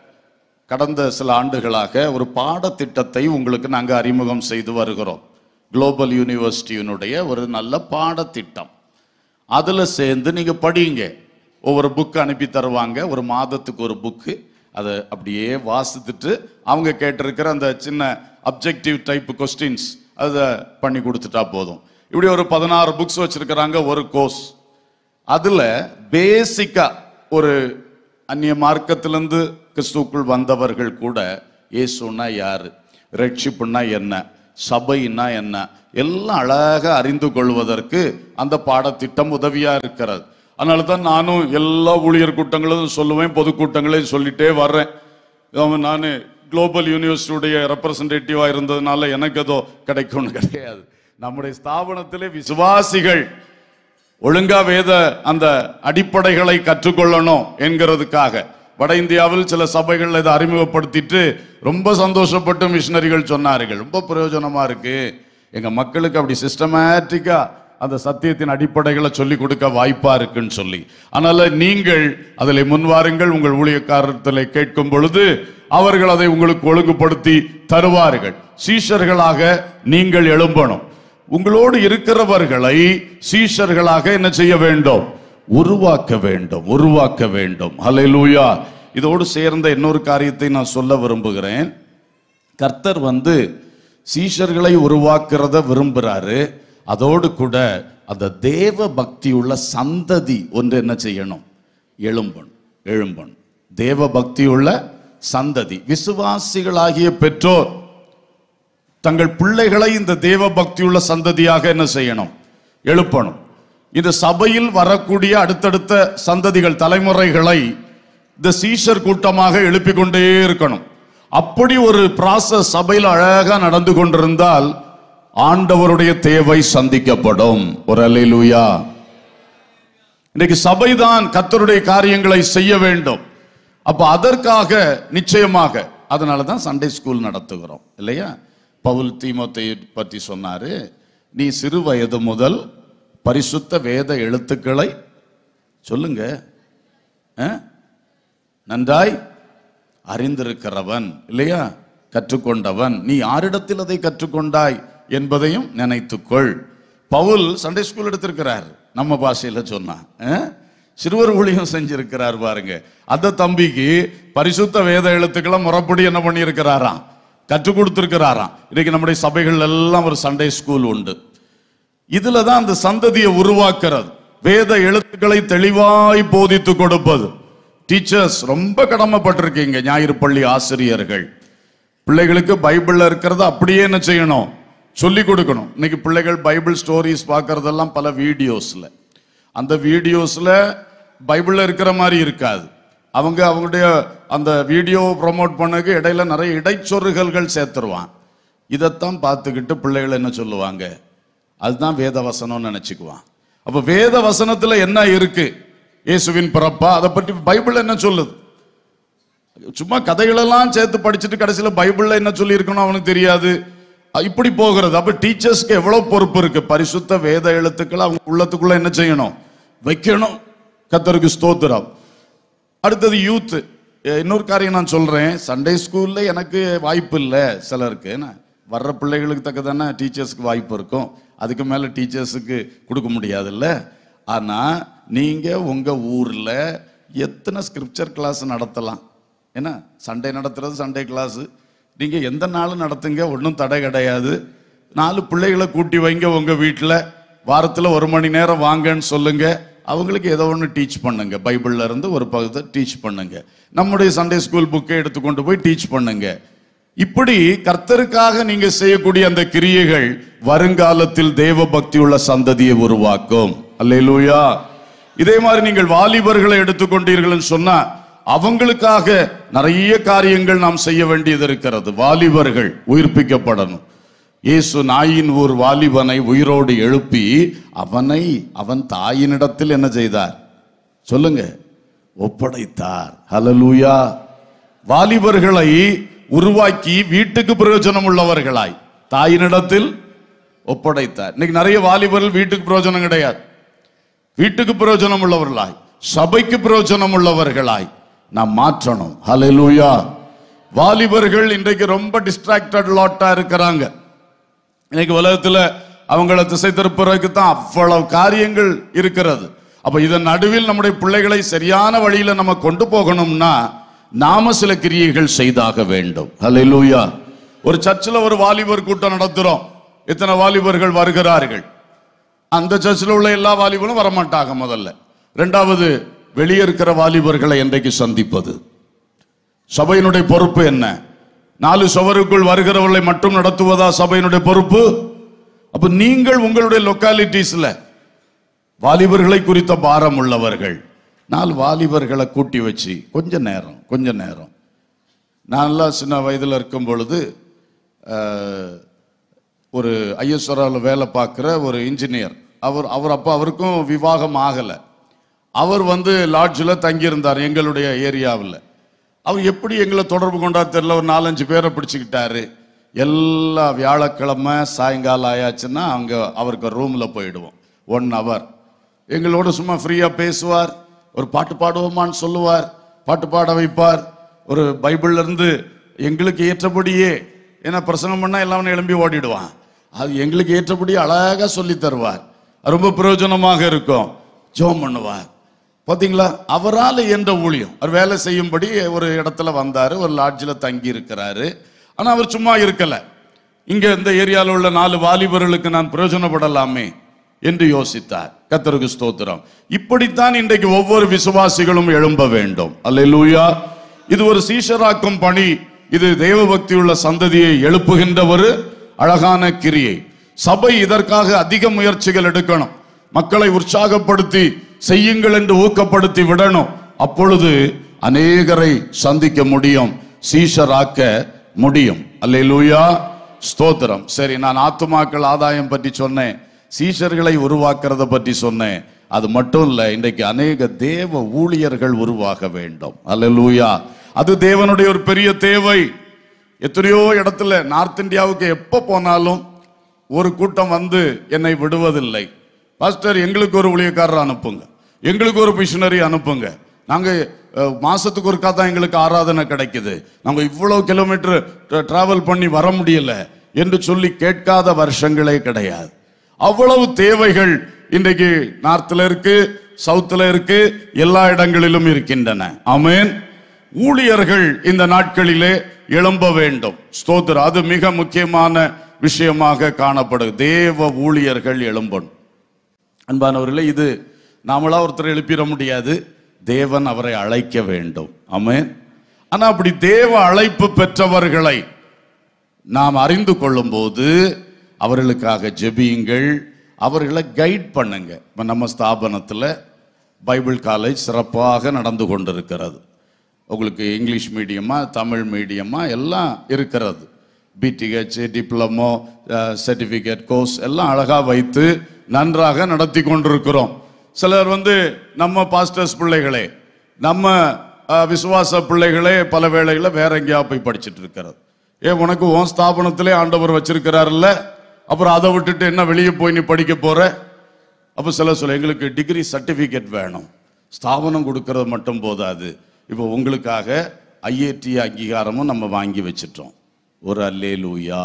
கடந்த சில ஆண்டுகளாக ஒரு பாடத்திட்டத்தை உங்களுக்கு நாங்கள் அறிமுகம் செய்து வருகிறோம் குளோபல் யூனிவர்சிட்டியினுடைய ஒரு நல்ல பாடத்திட்டம் அதில் சேர்ந்து நீங்கள் படிங்க ஒவ்வொரு புக்கு அனுப்பி தருவாங்க ஒரு மாதத்துக்கு ஒரு புக்கு அதை அப்படியே வாசித்துட்டு அவங்க கேட்டிருக்கிற அந்த சின்ன அப்ஜெக்டிவ் டைப் கொஸ்டின்ஸ் அதை பண்ணி கொடுத்துட்டா போதும் இப்படி ஒரு பதினாறு புக்ஸ் வச்சிருக்கிறாங்க ஒரு கோர்ஸ் அதுல பேசிக்கா ஒரு அந்நிய மார்க்கத்திலிருந்து கிறிஸ்துவுக்குள் வந்தவர்கள் கூட இயேசுன்னா யாரு ரட்சிப்புன்னா என்ன சபைன்னா என்ன எல்லாம் அழகாக அறிந்து கொள்வதற்கு அந்த பாடத்திட்டம் உதவியா இருக்கிறது அதனால தான் நானும் எல்லா ஊழியர் கூட்டங்களும் சொல்லுவேன் பொதுக்கூட்டங்களையும் சொல்லிட்டே வர்றேன் அவன் நான் குளோபல் யூனிவர்சிட்டியுடைய ரெப்ரசன்டேட்டிவா இருந்ததுனால எனக்கு ஏதோ கிடைக்கும்னு கிடையாது நம்முடைய ஸ்தாபனத்திலே விசுவாசிகள் ஒழுங்கா வேத அந்த அடிப்படைகளை கற்றுக்கொள்ளணும் என்கிறதுக்காக வட இந்தியாவில் சில சபைகள் இதை அறிமுகப்படுத்திட்டு ரொம்ப சந்தோஷப்பட்டு மிஷினரிகள் சொன்னார்கள் ரொம்ப பிரயோஜனமா இருக்கு எங்க மக்களுக்கு அப்படி சிஸ்டமேட்டிக்கா அந்த சத்தியத்தின் அடிப்படைகளை சொல்லி கொடுக்க வாய்ப்பா இருக்குன்னு சொல்லி அதனால நீங்கள் அதில் முன்வாருங்கள் உங்கள் ஊழியக்காரத்தில் கேட்கும் பொழுது அவர்கள் அதை உங்களுக்கு ஒழுங்குபடுத்தி தருவார்கள் சீஷர்களாக நீங்கள் எழும்பணும் உங்களோடு இருக்கிறவர்களை சீஷர்களாக என்ன செய்ய வேண்டும் உருவாக்க வேண்டும் உருவாக்க வேண்டும் ஹalleluya இதோடு சேர்ந்த இன்னொரு காரியத்தை நான் சொல்ல விரும்புகிறேன் கர்த்தர் வந்து சீஷர்களை உருவாக்குறத விரும்புறாரு அதோடு கூட அந்த தேவ பக்தியுள்ள சந்ததி ஒன்று என்ன செய்யணும் எழும்பணும் எழும்பணும் தேவ பக்தியுள்ள சந்ததி விசுவாசிகளாகிய பெற்றோர் தங்கள் பிள்ளைகளை இந்த தேவ பக்தியுள்ள சந்ததியாக என்ன செய்யணும் எழுப்பணும் இந்த சபையில் வரக்கூடிய அடுத்தடுத்த சந்ததிகள் தலைமுறைகளை இந்த சீஷர் கூட்டமாக எழுப்பிக் கொண்டே இருக்கணும் அப்படி ஒரு ப்ராசஸ் சபையில் அழகா நடந்து கொண்டிருந்தால் ஆண்டவருடைய தேவை சந்திக்கப்படும் ஒரு அல்லேலூயா இன்னைக்கு சபைதான் கர்த்தருடைய காரியங்களை செய்ய வேண்டும் அப்ப அதற்காக நிச்சயமாக அதனால தான் சண்டே ஸ்கூல் நடத்துகிறோம் இல்லையா பவுல் தீமோத்தை பற்றி சொன்னாரு நீ சிறு வயது முதல் பரிசுத்த வேத எழுத்துக்களை சொல்லுங்க ஆ? நன்றாய் அறிந்திருக்கிறவன் இல்லையா கற்றுக்கொண்டவன் நீ யாரிடத்தில் அதை கற்றுக்கொண்டாய் என்பதையும் நினைத்துக்கொள் பவுல் சண்டே ஸ்கூல் எடுத்திருக்கிறார் நம்ம பாஷையில சொன்னா ஆ? சிறுவர் ஊழியம் செஞ்சிருக்கிறார் பாருங்க அந்த தம்பிக்கு பரிசுத்த வேத எழுத்துக்களை முறைப்படி என்ன பண்ணியிருக்கிறாராம் கற்றுக் கொடுத்திருக்கிறாராம் இன்னைக்கு நம்முடைய சபைகள் எல்லாம் ஒரு சண்டே ஸ்கூல் உண்டு இதுல தான் அந்த சந்ததியை உருவாக்குறது வேத எழுத்துக்களை தெளிவாய் போதித்து கொடுப்பது டீச்சர்ஸ் ரொம்ப கடமைப்பட்டிருக்கீங்க ஞாயிறு பள்ளி ஆசிரியர்கள் பிள்ளைகளுக்கு பைபிள்ல இருக்கிறத அப்படியே என்ன செய்யணும் சொல்லி கொடுக்கணும் இன்னைக்கு பிள்ளைகள் பைபிள் ஸ்டோரிஸ் பார்க்கறதெல்லாம் பல வீடியோஸ்ல அந்த வீடியோஸ்ல பைபிள்ல இருக்கிற மாதிரி இருக்காது அவங்க அவங்களுடைய அந்த வீடியோ ப்ரோமோட் பண்ணக்கு இடையில நிறைய இடைச்சொருகல்கள் சேர்த்துருவான் இதைத்தான் பார்த்துக்கிட்டு பிள்ளைகள் என்ன சொல்லுவாங்க அதுதான் வேத வசனம்னு நினைச்சுக்குவான் அப்ப வேத வசனத்துல என்ன இருக்கு இயேசுவின் பிறப்பா அதை பற்றி பைபிள் என்ன சொல்லுது சும்மா கதைகளெல்லாம் சேர்த்து படிச்சுட்டு கடைசியில பைபிள்ல என்ன சொல்லி இருக்கணும் அவனுக்கு தெரியாது இப்படி போகிறது அப்ப டீச்சர்ஸ்க்கு எவ்வளவு பொறுப்பு இருக்கு பரிசுத்த வேத எழுத்துக்களை அவங்க உள்ளத்துக்குள்ள என்ன செய்யணும் வைக்கணும் கத்தருக்கு ஸ்தோத்திரம் அடுத்தது யூத் இன்னொரு காரியம் நான் சொல்றேன் சண்டே ஸ்கூல்ல எனக்கு வாய்ப்பு இல்லை சிலருக்கு என்ன வர்ற பிள்ளைகளுக்கு தக்க தானே டீச்சர்ஸ்க்கு வாய்ப்பு இருக்கும் அதுக்கு மேல டீச்சர்ஸுக்கு கொடுக்க முடியாதுல்ல ஆனா நீங்க உங்க ஊர்ல எத்தனை ஸ்கிரிப்சர் கிளாஸ் நடத்தலாம் என்ன சண்டே நடத்துறது சண்டே கிளாஸ் நீங்க எந்த நாளும் நடத்துங்க ஒன்றும் தடை கிடையாது நாலு பிள்ளைகளை கூட்டி வைங்க உங்க வீட்டில் வாரத்துல ஒரு மணி நேரம் வாங்கன்னு சொல்லுங்க அவங்களுக்கு ஏதோ ஒன்று டீச் பண்ணுங்க பைபிள்ல இருந்து ஒரு பகுதியை டீச் பண்ணுங்க நம்முடைய சண்டே ஸ்கூல் புக்கை எடுத்துக்கொண்டு போய் டீச் பண்ணுங்க இப்படி கர்த்தருக்காக நீங்க செய்யக்கூடிய அந்த கிரியைகள் வருங்காலத்தில் தேவ பக்தி உள்ள சந்ததியை உருவாக்கும் அல்லேலூயா இதே மாதிரி நீங்கள் வாலிபர்களை எடுத்துக்கொண்டீர்கள்னு சொன்னா அவங்களுக்காக நிறைய காரியங்கள் நாம் செய்ய வேண்டியது இருக்கிறது வாலிபர்கள் உயிர்ப்பிக்கப்படணும் இயேசு நாயின் ஒரு வாலிபனை உயிரோடு எழுப்பி அவனை அவன் தாயினிடத்தில் என்ன செய்தார் சொல்லுங்க ஒப்படைத்தார் ஹalleluya வாலிபர்களை உருவாக்கி வீட்டுக்கு பிரயோஜனம் உள்ளவர்களாய் தாயினிடத்தில் ஒப்படைத்தார் இன்னைக்கு நிறைய வாலிபர்கள் வீட்டுக்கு பிரயோஜனம் கிடையாது வீட்டுக்கு பிரயோஜனம் உள்ளவர்களாய் சபைக்கு பிரயோஜனம் உள்ளவர்களாய் நாம் மாற்றணும் ஹalleluya வாலிபர்கள் இன்றைக்கு ரொம்ப டிஸ்ட்ராக்டட் லாட்டா இருக்கிறாங்க இன்னைக்கு உலகத்துல அவங்கள திசை திருப்புறதுக்கு தான் அவ்வளவு காரியங்கள் இருக்கிறது அப்ப இதன் நடுவில் நம்முடைய பிள்ளைகளை சரியான வழியில நம்ம கொண்டு போகணும்னா நாம சில கிரியைகள் செய்தாக வேண்டும் ஹalleluya ஒரு சர்ச்சில் ஒரு வாலிபர் கூட்டம் நடத்துறோம் இத்தனை வாலிபர்கள் வருகிறார்கள் அந்த சர்ச்சில் உள்ள எல்லா வாலிபர்களும் வரமாட்டாங்க முதல்ல ரெண்டாவது வெளியே இருக்கிற வாலிபர்களை என்றைக்கு சந்திப்பது சபையினுடைய பொறுப்பு என்ன நாலு சுவருக்குள் வருகிறவர்களை மட்டும் நடத்துவதா சபையினுடைய பொறுப்பு அப்ப நீங்கள் உங்களுடைய லொக்காலிட்டிஸ்ல வாலிபர்களை குறித்த பாரம் உள்ளவர்கள் நாலு வாலிபர்களை கூட்டி வச்சு கொஞ்ச நேரம் கொஞ்ச நேரம் நான்லாம் சின்ன வயதில் இருக்கும் பொழுது அஹ், ஒரு ஐஎஸ்ஆரில் வேலை பார்க்குற ஒரு இன்ஜினியர் அவர் அவர் அப்போ அவருக்கும் விவாகம் ஆகலை அவர் வந்து லாட்ஜில் தங்கியிருந்தார் எங்களுடைய ஏரியாவில் அவர் எப்படி எங்களை தொடர்பு கொண்டா தெரியல ஒரு நாலஞ்சு பேரை பிடிச்சிக்கிட்டாரு எல்லா வியாழக்கிழமை சாயங்காலம் ஆயாச்சுன்னா அங்கே அவருக்கு ரூமில் போயிடுவோம் ஒன் ஹவர் எங்களோட சும்மா ஃப்ரீயாக பேசுவார் ஒரு பாட்டு பாடுவோமான்னு சொல்லுவார் பாட்டு பாட வைப்பார் ஒரு பைபிள்ல இருந்து எங்களுக்கு ஏற்றபடியே ஏன்னா பிரசங்கம் பண்ணா எல்லாம் எழும்பி ஓடிடுவான் அது எங்களுக்கு ஏற்றபடி அழகா சொல்லி தருவார் ரொம்ப பிரயோஜனமாக இருக்கும் ஜெபம் பண்ணுவார் பாத்தீங்களா அவரால் என்ற ஊழியம் அவர் வேலை செய்யும்படி ஒரு இடத்துல வந்தாரு ஒரு லாட்ஜில் தங்கி இருக்கிறாரு ஆனா அவர் சும்மா இருக்கல இங்க இந்த ஏரியாவில் உள்ள நாலு வாலிபர்களுக்கு நான் பிரயோஜனப்படலாமே என்று யோசித்தார் கத்தருக்கு ஸ்தோத்திரம் இப்படித்தான் இன்றைக்கு ஒவ்வொரு விசுவாசிகளும் எழும்ப வேண்டும் அல்லேலூயா இது ஒரு சீஷராக்கும் பணி இது தெய்வ பக்தியுள்ள சந்ததியை எழுப்புகின்ற ஒரு அழகான கிரியை சபை இதற்காக அதிக முயற்சிகள் எடுக்கணும் மக்களை உற்சாகப்படுத்தி செய்யுங்கள் என்று ஊக்கப்படுத்தி விடணும் அப்பொழுது அநேகரை சந்திக்க முடியும் சீஷராக்க முடியும் அல்லேலூயா ஸ்தோத்திரம் சரி நான் ஆத்துமாக்கள் ஆதாயம் பற்றி சொன்னேன் சீஷர்களை உருவாக்குறத பற்றி சொன்னேன் அது மட்டும் இல்ல இன்றைக்கு அநேக தேவ ஊழியர்கள் உருவாக வேண்டும் அல்லேலூயா அது தேவனுடைய ஒரு பெரிய தேவை எத்தனையோ இடத்துல நார்த் இந்தியாவுக்கு எப்போ போனாலும் ஒரு கூட்டம் வந்து என்னை விடுவதில்லை பாஸ்டர் எங்களுக்கு ஒரு ஊழியக்காரர் அனுப்புங்க எங்களுக்கு ஒரு மிஷினரி அனுப்புங்க நாங்க அஹ், மாசத்துக்கு ஒருக்கா தான் எங்களுக்கு ஆராதனை கிடைக்குது நாங்க இவ்வளவு கிலோமீட்டர் டிராவல் பண்ணி வர முடியல என்று சொல்லி கேட்காத வருஷங்களே கிடையாது அவ்வளவு தேவைகள் இன்றைக்கு நார்த்ல இருக்கு சவுத்துல இருக்கு எல்லா இடங்களிலும் இருக்கின்றன ஆமென் ஊழியர்கள் இந்த நாட்களிலே எழும்ப வேண்டும் ஸ்தோத்திரம் அது மிக முக்கியமான விஷயமாக காணப்படுது தேவ ஊழியர்கள் எழும்பணும் அன்பானவர்களே இது நாமளா ஒருத்தர் எழுப்பிட முடியாது தேவன் அவரை அழைக்க வேண்டும் ஆமென் ஆனா அப்படி தேவ அழைப்பு பெற்றவர்களை நாம் அறிந்து கொள்ளும்போது அவர்களுக்காக ஜெபியுங்கள் அவர்களை கைட் பண்ணுங்க இப்ப நம்ம ஸ்தாபனத்தில் பைபிள் காலேஜ் சிறப்பாக நடந்து கொண்டிருக்கிறது உங்களுக்கு இங்கிலீஷ் மீடியமா தமிழ் மீடியமா எல்லாம் இருக்கிறது பிடிஹெச் டிப்ளமோ சர்டிஃபிகேட் கோர்ஸ் எல்லாம் அழகா வைத்து நன்றாக நடத்தி கொண்டிருக்கிறோம் சிலர் வந்து நம்ம பாஸ்டர்ஸ் பிள்ளைகளே நம்ம அஹ், விசுவாச பிள்ளைகளே பல வேளைகளில் வேற எங்கேயா போய் படிச்சுட்டு இருக்கிறது ஏ உனக்கு உன் ஸ்தாபனத்திலே ஆண்டவர் வச்சிருக்கிறாருல்ல அப்புறம் அதை விட்டுட்டு என்ன வெளியே போய் நீ படிக்க போற அப்போ சில சொல்ல எங்களுக்கு டிகிரி சர்டிஃபிகேட் வேணும் ஸ்தாபனம் கொடுக்கறது மட்டும் போதாது இப்போ உங்களுக்காக ஐஏடி அங்கீகாரமும் நம்ம வாங்கி வச்சிட்டோம் ஒரு Alleluia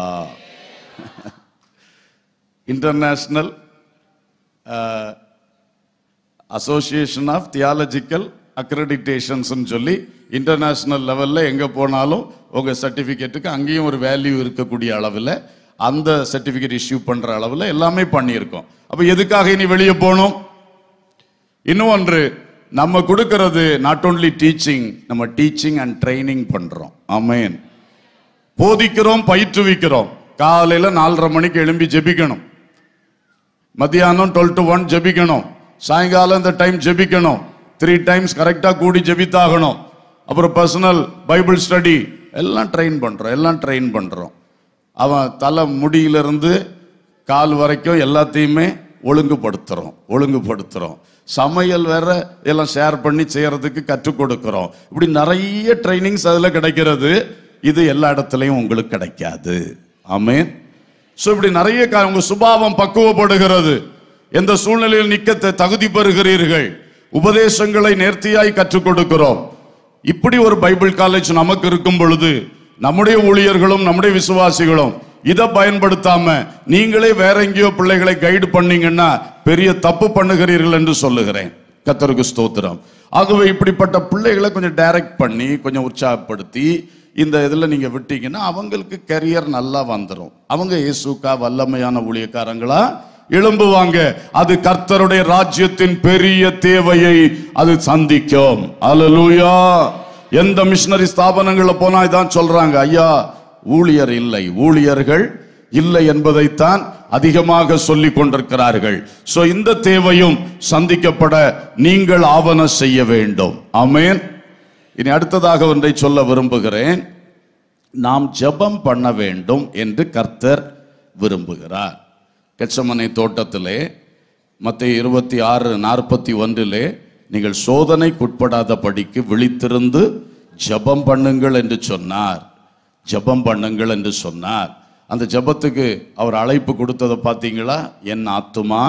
international association of theological அக்ரெடிட்டேஷன்ஸ்னு சொல்லி இன்டர்நேஷ்னல் லெவலில் எங்கே போனாலும் உங்கள் சர்டிஃபிகேட்டுக்கு அங்கேயும் ஒரு வேல்யூ இருக்கக்கூடிய அளவில் அந்த சர்டிஃபிகேட் இஷ்யூ பண்ணுற அளவில் எல்லாமே பண்ணியிருக்கோம் அப்போ எதுக்காக இனி வெளியே போகணும் இன்னும் ஒன்று நம்ம கொடுக்கறது நாட் ஓன்லி டீச்சிங் நம்ம டீச்சிங் அண்ட் ட்ரைனிங் பண்ணுறோம் ஆமேன் போதிக்கிறோம் பயிற்றுவிக்கிறோம் காலையில் நாலரை மணிக்கு எழும்பி ஜெபிக்கணும் மத்தியானம் டுவெல் டு ஒன் ஜெபிக்கணும் சாயங்காலம் இந்த டைம் ஜெபிக்கணும் த்ரீ டைம்ஸ் கரெக்டாக கூடி ஜெபித்தாகணும் அப்புறம் பர்சனல் பைபிள் ஸ்டடி எல்லாம் ட்ரெயின் பண்ணுறோம் எல்லாம் ட்ரெயின் பண்ணுறோம் அவன் தலை முடியிலிருந்து கால் வரைக்கும் எல்லாத்தையுமே ஒழுங்குபடுத்துகிறோம் ஒழுங்குபடுத்துகிறோம் சமையல் வேற எல்லாம் ஷேர் பண்ணி செய்யறதுக்கு கற்றுக் கொடுக்கிறோம் இப்படி நிறைய ட்ரைனிங்ஸ் அதில் கிடைக்கிறது இது எல்லா இடத்துலையும் உங்களுக்கு கிடைக்காது ஆமென் ஸோ இப்படி நிறைய கா- உங்க சுபாவம் பக்குவப்படுகிறது எந்த சூழ்நிலையில் நிக்க த- தகுதி பெறுகிறீர்கள் உபதேசங்களை நேர்த்தியாய் கற்றுக் கொடுக்கிறோம் இப்படி ஒரு பைபிள் காலேஜ் நமக்கு இருக்கும் பொழுது நம்முடைய ஊழியர்களும் நம்முடைய விசுவாசிகளும் இதை பயன்படுத்தாம நீங்களே வேற எங்கேயோ பிள்ளைகளை கைடு பண்ணீங்கன்னா பெரிய தப்பு பண்ணுகிறீர்கள் என்று சொல்லுகிறேன் கத்தருக்கு ஸ்தோத்திரம் ஆகவே இப்படிப்பட்ட பிள்ளைகளை கொஞ்சம் டைரக்ட் பண்ணி கொஞ்சம் உற்சாகப்படுத்தி இந்த இதில் நீங்க விட்டீங்கன்னா அவங்களுக்கு கரியர் நல்லா வந்துடும் அவங்க இயேசுக்கா வல்லமையான ஊழியக்காரங்களா எழும்புவாங்க அது கர்த்தருடைய ராஜ்யத்தின் பெரிய தேவையை அது சந்திக்கும் அல்லேலூயா எந்த மிஷினரி ஸ்தாபனங்கள்ல போனா இதான் சொல்றாங்க ஐயா ஊழியர் இல்லை ஊழியர்கள் இல்லை என்பதைத்தான் அதிகமாக சொல்லிக் கொண்டிருக்கிறார்கள் சோ இந்த தேவையும் சந்திக்கப்பட நீங்கள் ஆவண செய்ய வேண்டும் ஆமென் இனி அடுத்ததாக ஒன்றை சொல்ல விரும்புகிறேன் நாம் ஜெபம் பண்ண வேண்டும் என்று கர்த்தர் விரும்புகிறார் கெச்சமனை தோட்டத்திலே மத்திய இருபத்தி ஆறு நாற்பத்தி ஒன்றிலே நீங்கள் சோதனைக்குட்படாத படிக்கு விழித்திருந்து ஜெபம் பண்ணுங்கள் என்று சொன்னார் ஜெபம் பண்ணுங்கள் என்று சொன்னார் அந்த ஜெபத்துக்கு அவர் அழைப்பு கொடுத்ததை பார்த்தீங்களா என் ஆத்துமா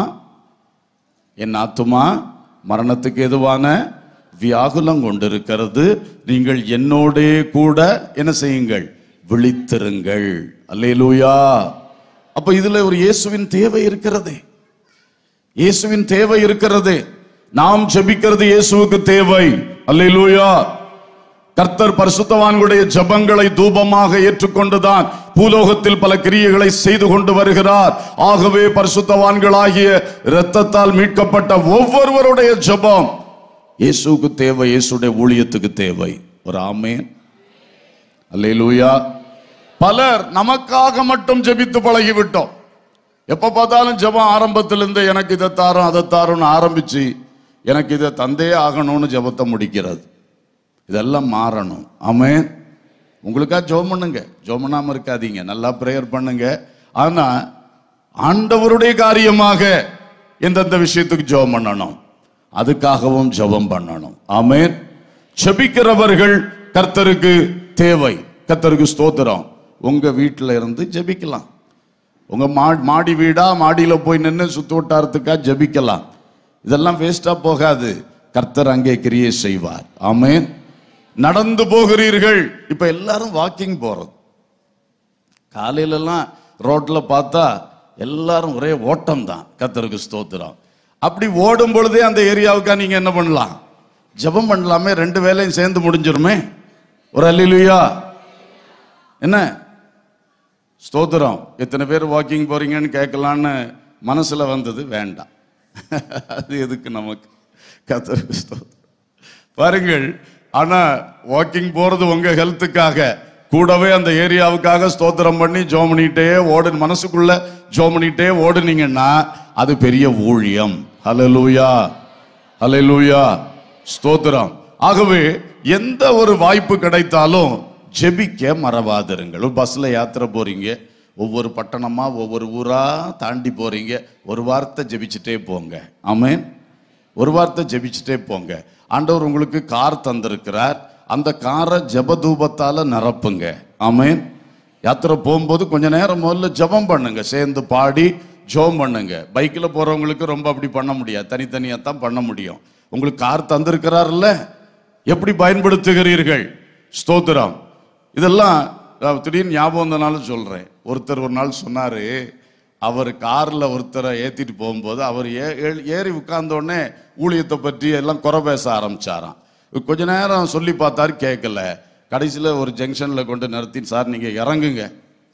என் ஆத்துமா மரணத்துக்கு எதுவான வியாகுலம் கொண்டிருக்கிறது நீங்கள் என்னோடே கூட என்ன செய்யுங்கள் விழித்திருங்கள் அல்லேலூயா அப்ப இதுல ஒரு இயேசுவின் தேவை இருக்கிறது இயேசுவின் தேவை இருக்கிறது நாம் ஜெபிக்கிறது இயேசுவுக்கு தேவை அல்லேலூயா கர்த்தர் பரிசுத்தவான்களுடைய ஜெபங்களை தூபமாக ஏற்றுக்கொண்டுதான் பூலோகத்தில் பல கிரியைகளை செய்து கொண்டு வருகிறார் ஆகவே பரிசுத்தவான்களாகிய இரத்தத்தால் மீட்கப்பட்ட ஒவ்வொருவருடைய ஜெபம் இயேசுவுக்கு தேவை இயேசுடைய ஊழியத்துக்கு தேவை ஒரு ஆமேன் அல்லேலூயா பலர் நமக்காக மட்டும் ஜெபித்து பழகிவிட்டோம் எப்ப பார்த்தாலும் ஜெபம் ஆரம்பத்திலிருந்து எனக்கு இதை தாரும் அதை தாரும்னு ஆரம்பிச்சு எனக்கு இதை தந்தே ஆகணும்னு ஜெபத்தை முடிக்கிறது இதெல்லாம் மாறணும் ஆமென் உங்களுக்கா ஜெபம் பண்ணுங்க ஜெபம் பண்ணாம இருக்காதீங்க நல்லா ப்ரேயர் பண்ணுங்க ஆனா ஆண்டவருடைய காரியமாக எந்தெந்த விஷயத்துக்கு ஜெபம் பண்ணணும் அதுக்காகவும் ஜெபம் பண்ணணும் ஆமென் ஜெபிக்கிறவர்கள் கர்த்தருக்கு தேவை கர்த்தருக்கு ஸ்தோத்திரம் உங்க வீட்டில் இருந்து ஜெபிக்கலாம் உங்க மா மாடி வீடா மாடியில போய் நின்று சுத்து வட்டாரத்துக்கா ஜெபிக்கலாம் இதெல்லாம் வேஸ்டா போகாது கர்த்தர் அங்கே கிரியை செய்வார் ஆமென் நடந்து போகிறீர்கள் இப்ப எல்லாரும் வாக்கிங் போறது காலையிலலாம் ரோட்ல பார்த்தா எல்லாரும் ஒரே ஓட்டம் தான் கர்த்தருக்கு ஸ்தோத்திரம் அப்படி ஓடும் பொழுதே அந்த ஏரியாவுக்கா நீங்க என்ன பண்ணலாம் ஜெபம் பண்ணலாமே ரெண்டு வேலையும் சேர்ந்து முடிஞ்சிருமே ஒரு அல்லிலுயா என்ன ஸ்தோத்திரம் எத்தனை பேர் வாக்கிங் போறீங்கன்னு கேட்கலான்னு மனசுல வந்தது வேண்டாம் அது எதுக்கு நமக்கு கத்தருக்கு ஸ்தோத்திரம் பாருங்கள் ஆனா வாக்கிங் போறது உங்க ஹெல்த்துக்காக கூடவே அந்த ஏரியாவுக்காக ஸ்தோத்திரம் பண்ணி ஜோம் பண்ணிட்டே ஓடு மனசுக்குள்ள ஜோம் பண்ணிட்டே ஓடுனீங்கன்னா அது பெரிய ஊழியம் ஹalleluya ஹalleluya ஸ்தோத்திரம் ஆகவே எந்த ஒரு வாய்ப்பு கிடைத்தாலும் ஜெபிக்க மறவாதிருங்கள் ஒரு பஸ்ல யாத்திரை போறீங்க ஒவ்வொரு பட்டணமா ஒவ்வொரு ஊரா தாண்டி போறீங்க ஒரு வார்த்தை ஜெபிச்சுட்டே போங்க ஆமென் ஒரு வார்த்தை ஜெபிச்சுட்டே போங்க ஆண்டவர் உங்களுக்கு கார் தந்திருக்கிறார் அந்த காரை ஜெபதூபத்தால நிரப்புங்க ஆமென் யாத்திரை போகும்போது கொஞ்ச நேரம் முதல்ல ஜெபம் பண்ணுங்க சேர்ந்து பாடி ஜெபம் பண்ணுங்க பைக்கில் போறவங்களுக்கு ரொம்ப அப்படி பண்ண முடியாது தனித்தனியாக தான் பண்ண முடியும் உங்களுக்கு கார் தந்திருக்கிறார்ல எப்படி பயன்படுத்துகிறீர்கள் ஸ்தோத்திரம் இதெல்லாம் நான் திடீர்னு ஞாபகம் வந்தனால சொல்றேன் ஒருத்தர் ஒரு நாள் சொன்னாரு அவர் கார்ல ஒருத்தரை ஏத்திட்டு போகும்போது அவர் ஏ- ஏ- ஏறி உட்கார்ந்த உடனே ஊழியத்தை பற்றி எல்லாம் குறை பேச ஆரம்பிச்சாராம் கொஞ்ச நேரம் சொல்லி பார்த்தாரு கேட்கல கடைசியில் ஒரு ஜங்ஷன்ல கொண்டு நிறுத்தி சார் நீங்க இறங்குங்க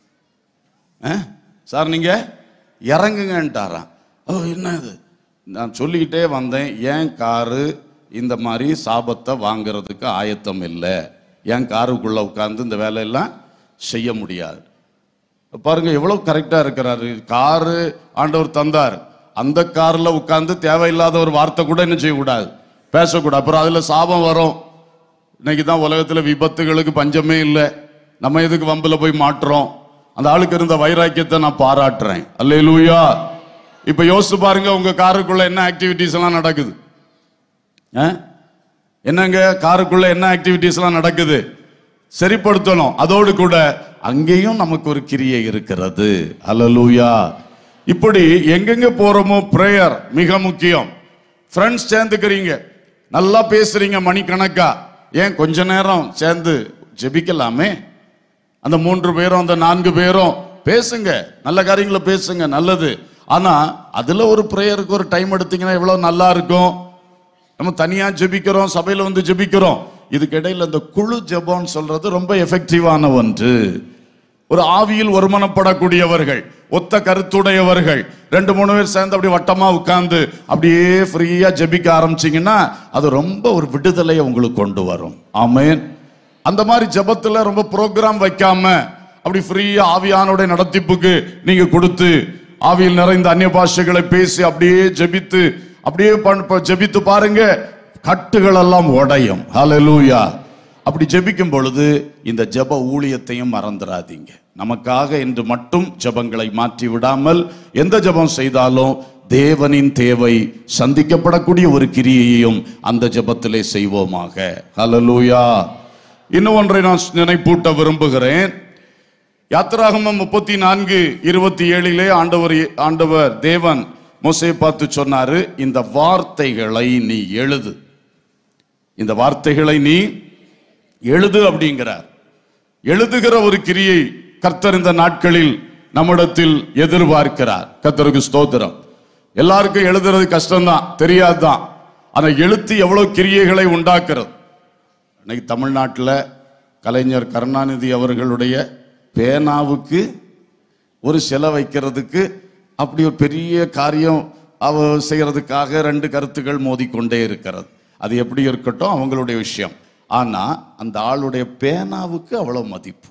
ஆ? சார் நீங்க இறங்குங்கன்ட்டாராம் ஓ என்ன இது நான் சொல்லிக்கிட்டே வந்தேன் ஏன் காரு இந்த மாதிரி சாபத்தை வாங்குறதுக்கு ஆயத்தம் இல்லை ஏன் காருக்குள்ள உட்கார்ந்து இந்த வேலையெல்லாம் செய்ய முடியாது பாருங்க எவ்வளவு கரெக்டா இருக்கிறாரு காரு ஆண்டவர் தந்தார் அந்த கார்ல உட்கார்ந்து தேவையில்லாத ஒரு வார்த்தை கூட என்ன செய்யக்கூடாது பேசக்கூடாது அப்புறம் அதுல சாபம் வரும் இன்னைக்கு தான் உலகத்துல விபத்துகளுக்கு பஞ்சமே இல்லை நம்ம எதுக்கு வம்புல போய் மாட்டுறோம் அந்த ஆளுக்கு இருந்த வைராக்கியத்தை நான் பாராட்டுறேன் அல்லேலூயா இப்ப யோசிச்சு பாருங்க உங்க காருக்குள்ள என்ன ஆக்டிவிட்டிஸ் எல்லாம் நடக்குது ஆ? என்னங்க காருக்குள்ள என்ன ஆக்டிவிட்டிஸ் எல்லாம் நடக்குது சரிப்படுத்தணும் அதோடு கூட அங்கேயும் நமக்கு ஒரு கிரியை இருக்கிறது அல்லேலூயா இப்படி எங்கெங்க போறோமோ பிரேயர் மிக முக்கியம் ஃப்ரெண்ட்ஸ் சேர்ந்துக்கிறீங்க நல்லா பேசுறீங்க மணிக்கணக்கா ஏன் கொஞ்ச நேரம் சேர்ந்து ஜெபிக்கலாமே அந்த மூன்று பேரும் அந்த நான்கு பேரும் பேசுங்க நல்ல காரியங்களை பேசுங்க நல்லது ஆனா அதுல ஒரு பிரேயருக்கு ஒரு டைம் எடுத்தீங்கன்னா எவ்வளவு நல்லா இருக்கும் நம்ம தனியா ஜெபிக்கிறோம் சபையில வந்து ஜெபிக்கிறோம் இதுக்கு இடையில இந்த குழு ஜெபம்னு சொல்றது ரொம்ப எஃபெக்டிவான ஒன்று ஒரு ஆவியில் ஒருமனப்படக்கூடியவர்கள் ஒத்த கருத்துடையவர்கள் ரெண்டு மூணு பேர் சேர்ந்து அப்படி வட்டமா உட்கார்ந்து அப்படியே ஃப்ரீயா ஜெபிக்க ஆரம்பிச்சீங்கன்னா அது ரொம்ப ஒரு விடுதலையை உங்களுக்கு கொண்டு வரும் ஆமென் அந்த மாதிரி ஜெபத்துல ரொம்ப ப்ரோக்ராம் வைக்காம அப்படி ஃப்ரீயா ஆவியானுடைய நடத்திப்புக்கு நீங்க கொடுத்து ஆவியில் நிறைந்த அந்நிய பாஷைகளை பேசி அப்படியே ஜெபித்து அப்படியே பண்- ப- ஜெபித்து பாருங்க கட்டுகள் எல்லாம் உடையும் ஹalleluya அப்படி ஜெபிக்கும் பொழுது இந்த ஜெப ஊழியத்தையும் மறந்துடாதீங்க நமக்காக என்று மட்டும் ஜெபங்களை மாற்றி விடாமல் எந்த ஜெபம் செய்தாலும் தேவனின் தேவை சந்திக்கப்படக்கூடிய ஒரு கிரியையையும் அந்த ஜெபத்திலே செய்வோமாக ஹalleluya இன்னும் ஒன்றை நான் நினைப்பூட்ட விரும்புகிறேன் யாத்திராகமம் முப்பத்தி நான்கு இருபத்தி ஏழிலே ஆண்டவர் ஆண்டவர் தேவன் மோசே பார்த்து சொன்னாரு இந்த வார்த்தைகளை நீ எழுது இந்த வார்த்தைகளை நீ எழுது அப்படிங்கிறார் எழுதுகிற ஒரு கிரியை கர்த்தர் இந்த நாட்களில் நம்மிடத்தில் எதிர்பார்க்கிறார் கர்த்தருக்கு ஸ்தோத்திரம் எல்லாருக்கும் எழுதுறது கஷ்டம்தான் தெரியாதுதான் ஆனா எழுத்து எவ்வளவு கிரியைகளை உண்டாக்குறது இன்னைக்கு தமிழ்நாட்டில் கலைஞர் கருணாநிதி அவர்களுடைய பேனாவுக்கு ஒரு சிலை வைக்கிறதுக்கு அப்படி ஒரு பெரிய காரியம் அவ செய்யறதுக்காக ரெண்டு கருத்துக்கள் மோதிக்கொண்டே இருக்கிறது அது எப்படி இருக்கட்டும் அவங்களுடைய விஷயம் ஆனா அந்த ஆளுடைய பேனாவுக்கு அவ்வளவு மதிப்பு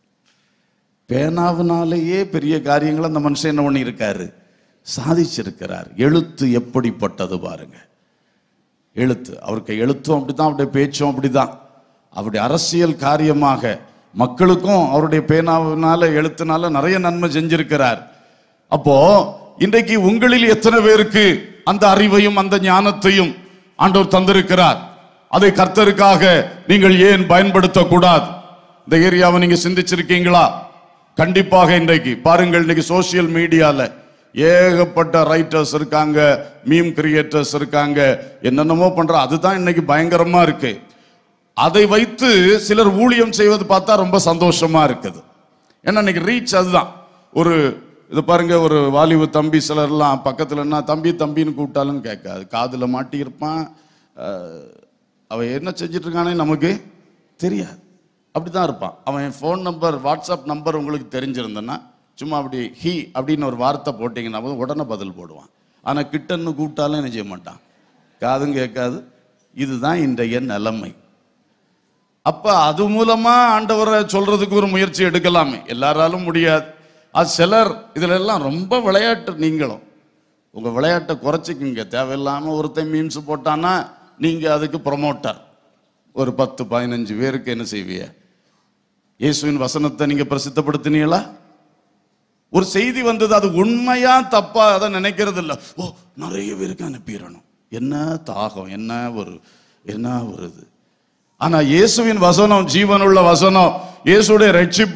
பேனாவினாலேயே பெரிய காரியங்களை அந்த மனுஷன் என்ன பண்ணியிருக்காரு சாதிச்சிருக்கிறார் எழுத்து எப்படிப்பட்டது பாருங்க எழுத்து அவருக்கு எழுத்தும் அப்படிதான் அவருடைய பேச்சும் அப்படிதான் அவருடைய அரசியல் காரியமாக மக்களுக்கும் அவருடைய பேனாவினால எழுத்துனால நிறைய நன்மை செஞ்சிருக்கிறார் அப்போ இன்றைக்கு உங்களில் எத்தனை பேருக்கு அந்த அறிவையும் அந்த ஞானத்தையும் ஆண்டவர் தந்திருக்கிறார் அதை கர்த்தருக்காக நீங்கள் ஏன் பயன்படுத்தக்கூடாது இந்த ஏரியாவை நீங்க சிந்திச்சிருக்கீங்களா கண்டிப்பாக இன்றைக்கு பாருங்கள் இன்னைக்கு சோசியல் மீடியால ஏகப்பட்ட ரைட்டர்ஸ் இருக்காங்க மீம் கிரியேட்டர்ஸ் இருக்காங்க என்னென்னமோ பண்ற அதுதான் இன்னைக்கு பயங்கரமா இருக்கு அதை வைத்து சிலர் ஊழியம் செய்வது பார்த்தா ரொம்ப சந்தோஷமா இருக்குது ஏன்னா இன்னைக்கு ரீச் அதுதான் ஒரு இது பாருங்க ஒரு வாலிபு தம்பி சிலர்லாம் பக்கத்துல என்ன தம்பி தம்பின்னு கூப்பிட்டாலும் கேட்காது காதுல மாட்டியிருப்பான் அஹ், அவன் என்ன செஞ்சுட்டு இருக்கானே நமக்கு தெரியாது அப்படிதான் இருப்பான் அவன் ஃபோன் நம்பர் வாட்ஸ்அப் நம்பர் உங்களுக்கு தெரிஞ்சிருந்தன்னா சும்மா அப்படி ஹி அப்படின்னு ஒரு வார்த்தை போட்டிங்கன்னா போதும் உடனே பதில் போடுவான் ஆனா கிட்டன்னு கூப்பிட்டாலும் என்ன செய்ய மாட்டான் காதும் கேட்காது இதுதான் இன்றைய நிலைமை அப்ப அது மூலமா ஆண்டவரை சொல்றதுக்கு ஒரு முயற்சி எடுக்கலாமே எல்லாராலும் முடியாது அது சிலர் இதுல எல்லாம் ரொம்ப விளையாட்டு நீங்களும் உங்க விளையாட்டை குறைச்சிக்குங்க தேவையில்லாம ஒருத்தன் மீம்ஸ் போட்டான்னா நீங்க அதுக்கு ப்ரொமோட்டர் ஒரு பத்து பதினஞ்சு பேருக்கு என்ன செய்வீங்க இயேசுவின் வசனத்தை நீங்க பிரசித்தப்படுத்தினீங்களா ஒரு செய்தி வந்தது அது உண்மையா தப்பா அதை நினைக்கிறது இல்ல ஓ நிறைய பேருக்கு அனுப்பிடணும் என்ன தாகம் என்ன ஒரு என்ன ஒரு இது ஆனா இயேசுவின் வசனம் ஜீவனுள்ள வசனம் இயேசுடைய ரட்சிப்பு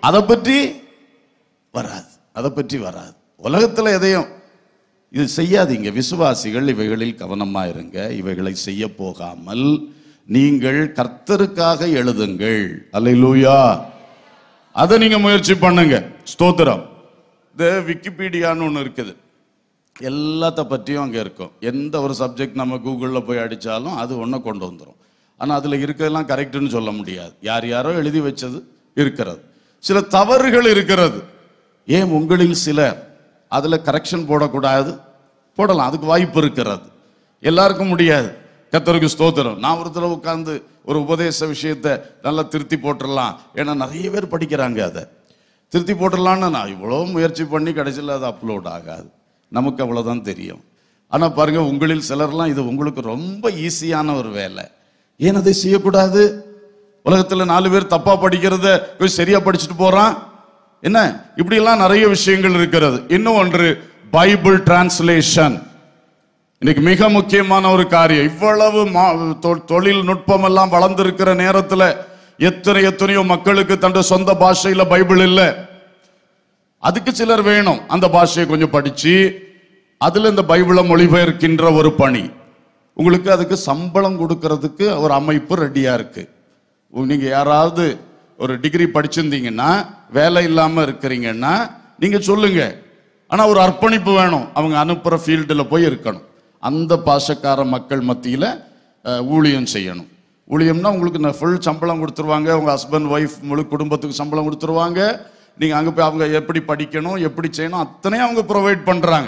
அதை பற்றி வராது அதை பற்றி வராது உலகத்துல எதையும் இது செய்யாதீங்க விசுவாசிகள் இவைகளில் கவனமா இருங்க இவைகளை செய்ய போகாமல் நீங்கள் கர்த்தருக்காக எழுதுங்கள் அல்லேலூயா அதை நீங்க முயற்சி பண்ணுங்க ஸ்தோத்திரம் இந்த விக்கிபீடியான்னு ஒன்று இருக்குது எல்லாத்த பற்றியும் அங்கே இருக்கும் எந்த ஒரு சப்ஜெக்ட் நம்ம கூகுளில் போய் அடித்தாலும் அது ஒன்றை கொண்டு வந்துடும் ஆனால் அதில் இருக்கிறதெல்லாம் கரெக்டுன்னு சொல்ல முடியாது யார் யாரோ எழுதி வச்சது இருக்கிறது சில தவறுகள் இருக்கிறது ஏன் உங்களில் சிலர் அதில் கரெக்ஷன் போடக்கூடாது போடலாம் அதுக்கு வாய்ப்பு இருக்கிறது எல்லாருக்கும் முடியாது கத்தருக்கு ஸ்தோத்திரம் நான் ஒரு தடவை உட்காந்து ஒரு உபதேச விஷயத்தை நல்லா திருத்தி போட்டுடலாம் ஏன்னா நிறைய பேர் படிக்கிறாங்க அதை திருத்தி போட்டுடலான்னு நான் இவ்வளோ முயற்சி பண்ணி கடைசியில் அது அப்லோட் ஆகாது நமக்கு அவ்வளோதான் தெரியும் ஆனால் பாருங்க உங்களில் சிலர்லாம் இது உங்களுக்கு ரொம்ப ஈஸியான ஒரு வேலை ஏன் அதை செய்யக்கூடாது உலகத்தில் நாலு பேர் தப்பா படிக்கிறத போய் சரியா படிச்சுட்டு போறான் என்ன இப்படியெல்லாம் நிறைய விஷயங்கள் இருக்கிறது இன்னும் ஒன்று பைபிள் டிரான்ஸ்லேஷன் இன்னைக்கு மிக முக்கியமான ஒரு காரியம் இவ்வளவு மா- தொ- தொழில்நுட்பம் எல்லாம் வளர்ந்திருக்கிற நேரத்துல எத்தனை எத்தனையோ மக்களுக்கு தன் சொந்த பாஷையில பைபிள் இல்லை அதுக்கு சிலர் வேணும் அந்த பாஷையை கொஞ்சம் படிச்சு அதுல இந்த பைபிளை மொழிபெயர்க்கின்ற ஒரு பணி உங்களுக்கு அதுக்கு சம்பளம் கொடுக்கறதுக்கு ஒரு அமைப்பு ரெடியா இருக்கு உ- நீங்க யாராவது ஒரு டிகிரி படிச்சிருந்தீங்கன்னா வேலை இல்லாம இருக்கிறீங்கன்னா நீங்க சொல்லுங்க ஆனா ஒரு அர்ப்பணிப்பு வேணும் அவங்க அனுப்புற ஃபீல்டில் போய் இருக்கணும் அந்த பாஷக்கார மக்கள் மத்தியில அஹ், ஊழியம் செய்யணும் ஊழியம்னா உங்களுக்கு ஃபுல் சம்பளம் கொடுத்துருவாங்க உங்க ஹஸ்பண்ட் ஒய்ஃப் முழு குடும்பத்துக்கு சம்பளம் கொடுத்துருவாங்க நீங்க அங்க போய் அவங்க எப்படி படிக்கணும் எப்படி செய்யணும் அத்தனையும் அவங்க ப்ரொவைட் பண்றாங்க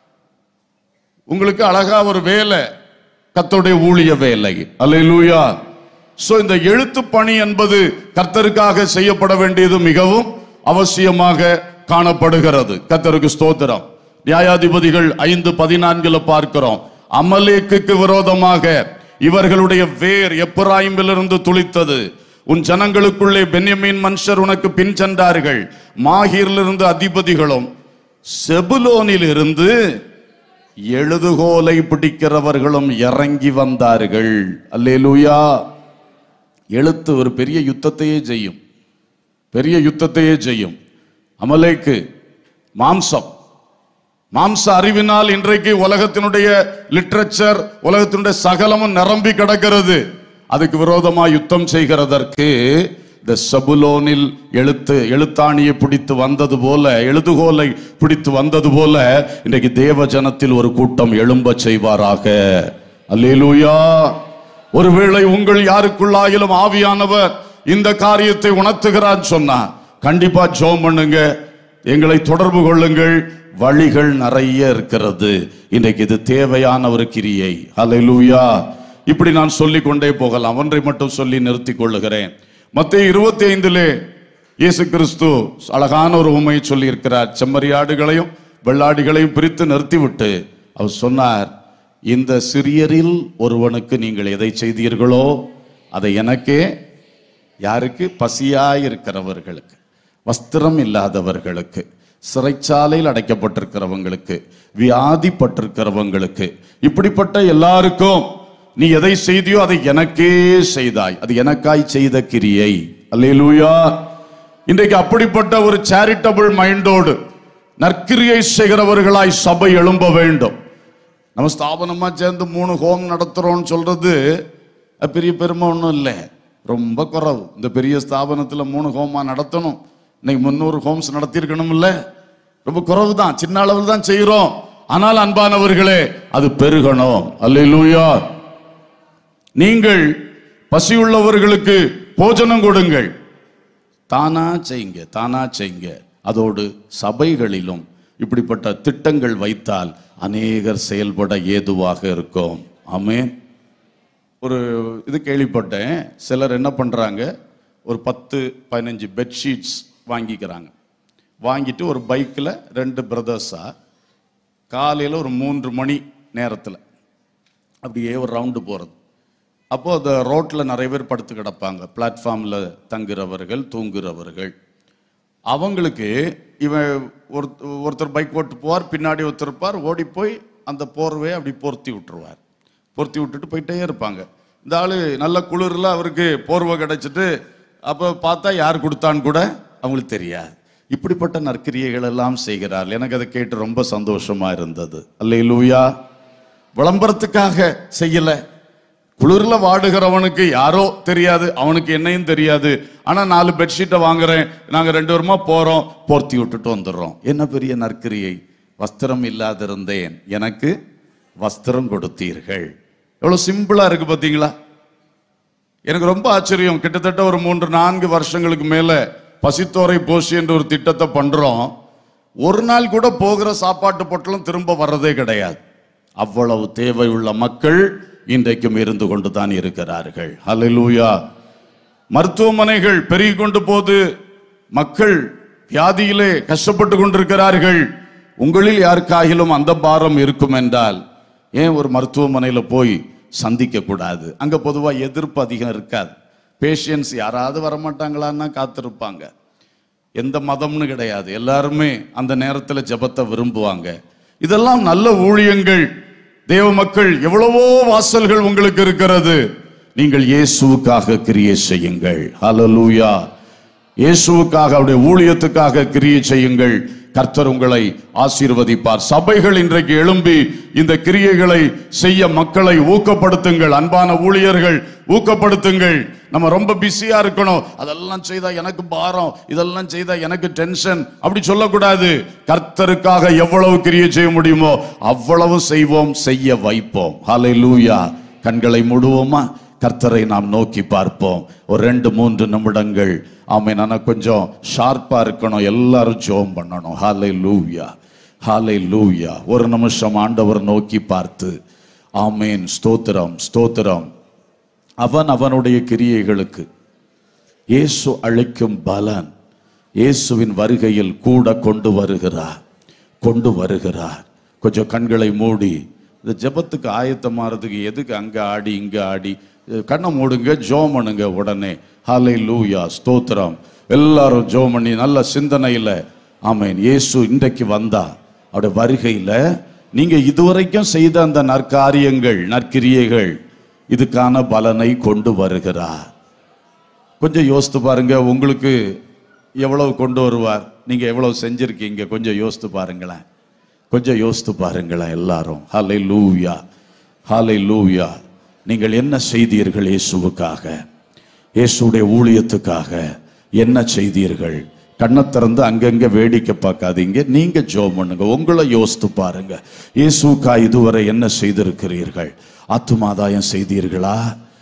உங்களுக்கு அழகா ஒரு வேலை கர்த்தருடைய ஊழிய வேலை அல்லேலூயா சோ இந்த எழுத்து பணி என்பது கர்த்தருக்காக செய்யப்பட வேண்டியது மிகவும் அவசியமாக காணப்படுகிறது கர்த்தருக்கு ஸ்தோத்திரம் நியாயாதிபதிகள் ஐந்து பதினான்குல பார்க்கிறோம் அமலேக்குக்கு விரோதமாக இவர்களுடைய வேர் எப்புராயிமிலிருந்து துளித்தது உன் ஜனங்களுக்குள்ளே பென்யமீன் மனுஷர் உனக்கு பின் சென்றார்கள் மாஹீரிலிருந்து அதிபதிகளும் செபுலோனிலிருந்து எழுதுகோலை பிடிக்கிறவர்களும் இறங்கி வந்தார்கள் அல்லேலூயா எழுத்து ஒரு பெரிய யுத்தத்தையே செய்யும் பெரிய யுத்தத்தையே செய்யும் அமலேக்கு மாம்சம் மாம்ச அறிவினால் இன்றைக்கு உலகத்தினுடைய லிட்ரேச்சர் உலகத்தினுடைய சகலமும் நிரம்பி கிடக்கிறது அதுக்கு விரோதமா யுத்தம் செய்கிறதற்கு இந்த சபுலோனில் எழுத்து எழுத்தாணியை பிடித்து வந்தது போல எழுதுகோலை பிடித்து வந்தது போல இன்றைக்கு தேவ ஜனத்தில் ஒரு கூட்டம் எழும்ப செய்வாராக அல்லேலூயா ஒருவேளை உங்கள் யாருக்குள்ளாயிலும் ஆவியானவர் இந்த காரியத்தை உணர்த்துகிறார் சொன்னா கண்டிப்பா ஜோம் பண்ணுங்க எங்களை தொடர்பு கொள்ளுங்கள் வழிகள் நிறைய இருக்கிறது இன்றைக்கு இது தேவையான ஒரு கிரியை ஹalleluya இப்படி நான் சொல்லிக் கொண்டே போகலாம் ஒன்றை மட்டும் சொல்லி நிறுத்திக் கொள்ளுகிறேன் மத்திய இருபத்தி ஐந்திலே இயேசு கிறிஸ்து அழகான ஒரு உண்மையை சொல்லி இருக்கிறார் செம்மறியாடுகளையும் வெள்ளாடுகளையும் பிரித்து நிறுத்திவிட்டு அவர் சொன்னார் இந்த சிறியரில் ஒருவனுக்கு நீங்கள் எதை செய்தீர்களோ அதை எனக்கே யாருக்கு பசியாய் இருக்கிறவர்களுக்கு வஸ்திரம் இல்லாதவர்களுக்கு சிறைச்சாலையில் அடைக்கப்பட்டிருக்கிறவங்களுக்கு வியாதிப்பட்டிருக்கிறவங்களுக்கு இப்படிப்பட்ட எல்லாருக்கும் நீ எதை செய்தியோ அதை எனக்கே செய்தாய் அது எனக்காய் செய்த கிரியை அல்லேலூயா இன்றைக்கு அப்படிப்பட்ட ஒரு சேரிட்டபிள் மைண்டோடு நற்கிரியை செய்கிறவர்களாய் சபை எழும்ப வேண்டும் நம்ம ஸ்தாபனமா சேர்ந்து மூணு ஹோம் நடத்துறோம்னு சொல்றது அது பெரிய பெருமை ஒன்றும் இல்லை ரொம்ப குறைவு இந்த பெரிய ஸ்தாபனத்துல மூணு ஹோமா நடத்தணும் இன்னைக்கு முந்நூறு ஹோம்ஸ் நடத்தியிருக்கணும்ல ரொம்ப குறைவு தான் சின்ன அளவில் தான் செய்கிறோம் ஆனால் அன்பானவர்களே அது பெருகணும் அல்லேலூயா நீங்கள் பசியுள்ளவர்களுக்கு போஜனம் கொடுங்கள் தானா செய்யுங்க தானா செய்யுங்க அதோடு சபைகளிலும் இப்படிப்பட்ட திட்டங்கள் வைத்தால் அநேகர் செயல்பட ஏதுவாக இருக்கும் ஆமென் ஒரு இது கேள்விப்பட்டேன் சிலர் என்ன பண்றாங்க ஒரு பத்து பதினஞ்சு பெட்ஷீட்ஸ் வாங்கிக்கிறாங்க வாங்கிட்டு ஒரு பைக்கில் ரெண்டு பிரதர்ஸா காலையில் ஒரு மூன்று மணி நேரத்தில் அப்படியே ஒரு ரவுண்டு போகிறது அப்போ அந்த ரோட்டில் நிறைய பேர் படுத்து கிடப்பாங்க பிளாட்ஃபார்மில் தங்குறவர்கள் தூங்குறவர்கள் அவங்களுக்கு இவன் ஒரு ஒருத்தர் பைக் ஓட்டு போவார் பின்னாடி ஒருத்தர் இருப்பார் ஓடி போய் அந்த போர்வையை அப்படி பொருத்தி விட்டுருவார் பொருத்தி விட்டுட்டு போயிட்டே இருப்பாங்க இந்த ஆளு நல்ல குளிரில் அவருக்கு போர்வை கிடைச்சிட்டு அப்போ பார்த்தா யார் கொடுத்தான்னு கூட அவங்களுக்கு தெரியாது இப்படிப்பட்ட நற்கிரியைகள் எல்லாம் செய்கிறார் எனக்கு அதை கேட்டு ரொம்ப சந்தோஷமா இருந்தது அல்லேலூயா விளம்பரத்துக்காக செய்யல குளிர்ல வாடுகிறவனுக்கு யாரோ தெரியாது அவனுக்கு என்னையும் தெரியாது ஆனா நாலு பெட்ஷீட்டை வாங்குறேன் நாங்க ரெண்டு பேருமா போறோம் போர்த்தி விட்டுட்டு வந்துடுறோம் என்ன பெரிய நற்கிரியை வஸ்திரம் இல்லாதிருந்தேன் எனக்கு வஸ்திரம் கொடுத்தீர்கள் எவ்வளவு சிம்பிளா இருக்கு பாத்தீங்களா எனக்கு ரொம்ப ஆச்சரியம் கிட்டத்தட்ட ஒரு மூன்று நான்கு வருஷங்களுக்கு மேல பசித்தோரை போஷி என்ற ஒரு திட்டத்தை பண்றோம் ஒரு நாள் கூட போகிற சாப்பாட்டு பொட்டலம் திரும்ப வர்றதே கிடையாது அவ்வளவு தேவை உள்ள மக்கள் இன்றைக்கும் இருந்து கொண்டு தான் இருக்கிறார்கள் ஹalleluya மருத்துவமனைகள் பெருகி கொண்டு போது மக்கள் வியாதியிலே கஷ்டப்பட்டு கொண்டிருக்கிறார்கள் உங்களில் யாருக்காகிலும் அந்த பாரம் இருக்கும் என்றால் ஏன் ஒரு மருத்துவமனையில் போய் சந்திக்க கூடாது அங்க பொதுவா எதிர்ப்பு அதிகம் இருக்காது பேஷியன்ஸ் யாராவது வரமாட்டாங்களான்னா காத்திருப்பாங்க எந்த மதம்னு கிடையாது எல்லாருமே அந்த நேரத்தில் ஜெபத்தை விரும்புவாங்க இதெல்லாம் நல்ல ஊழியங்கள் தேவ மக்கள் எவ்வளவோ வாசல்கள் உங்களுக்கு இருக்கிறது நீங்கள் இயேசுவுக்காக கிரியை செய்யுங்கள் ஹalleluya இயேசுவுக்காக அவருடைய ஊழியத்துக்காக கிரியை செய்யுங்கள் கர்த்தர் உங்களை ஆசீர்வதிப்பார் சபைகள் இன்றைக்கு எழும்பி இந்த கிரியைகளை செய்ய மக்களை ஊக்கப்படுத்துங்கள் அன்பான ஊழியர்கள் ஊக்கப்படுத்துங்கள் நம்ம ரொம்ப பிஸியா இருக்கணும் அதெல்லாம் செய்தா எனக்கு பாரம் இதெல்லாம் செய்தா எனக்கு டென்ஷன் அப்படி சொல்லக்கூடாது கர்த்தருக்காக எவ்வளவு கிரியை செய்ய முடியுமோ அவ்வளவு செய்வோம் செய்ய வைப்போம் ஹalleluya கண்களை மூடுவோமா கர்த்தரை நாம் நோக்கி பார்ப்போம் ஒரு ரெண்டு மூன்று நிமிடங்கள் ஆமென் நான் கொஞ்சம் ஷார்ப்பா இருக்கணும் எல்லாரும் ஜோம் பண்ணணும் ஹாலை லூயா ஹாலை லூயா ஒரு நிமிஷம் ஆண்டவர் நோக்கி பார்த்து ஆமேன் ஸ்தோத்திரம் ஸ்தோத்திரம் அவன் அவனுடைய கிரியைகளுக்கு இயேசு அழைக்கும் பலன் இயேசுவின் வருகையில் கூட கொண்டு வருகிறார் கொண்டு வருகிறார் கொஞ்சம் கண்களை மூடி இந்த ஜெபத்துக்கு ஆயத்தமாறதுக்கு எதுக்கு அங்க ஆடி இங்க ஆடி அஹ் கண்ணை மூடுங்க ஜோம் பண்ணுங்க உடனே ஹாலை லூயா ஸ்தோத்திரம் எல்லாரும் ஜோம் பண்ணி நல்ல சிந்தனையில ஆமென் இயேசு இன்றைக்கு வந்தா அவருடைய வருகையில நீங்க இதுவரைக்கும் செய்த அந்த நற்காரியங்கள் நற்கிரியைகள் இதுக்கான பலனை கொண்டு வருகிறார் கொஞ்சம் யோசித்து பாருங்க உங்களுக்கு எவ்வளவு கொண்டு வருவார் நீங்க எவ்வளவு செஞ்சிருக்கீங்க கொஞ்சம் யோசித்து பாருங்களேன் கொஞ்சம் யோசித்து பாருங்களேன் எல்லாரும் ஹலை லூயா ஹலை லூயா நீங்கள் என்ன செய்தீர்கள் இயேசுவுக்காக இயேசுடைய ஊழியத்துக்காக என்ன செய்தீர்கள் கண்ணை திறந்து அங்கங்க வேடிக்கை பார்க்காதீங்க நீங்க ஜோம் பண்ணுங்க உங்களை யோசித்து பாருங்க இயேசுக்கா இதுவரை என்ன செய்திருக்கிறீர்கள் ஆத்துமாதாயம் செய்தீர்களா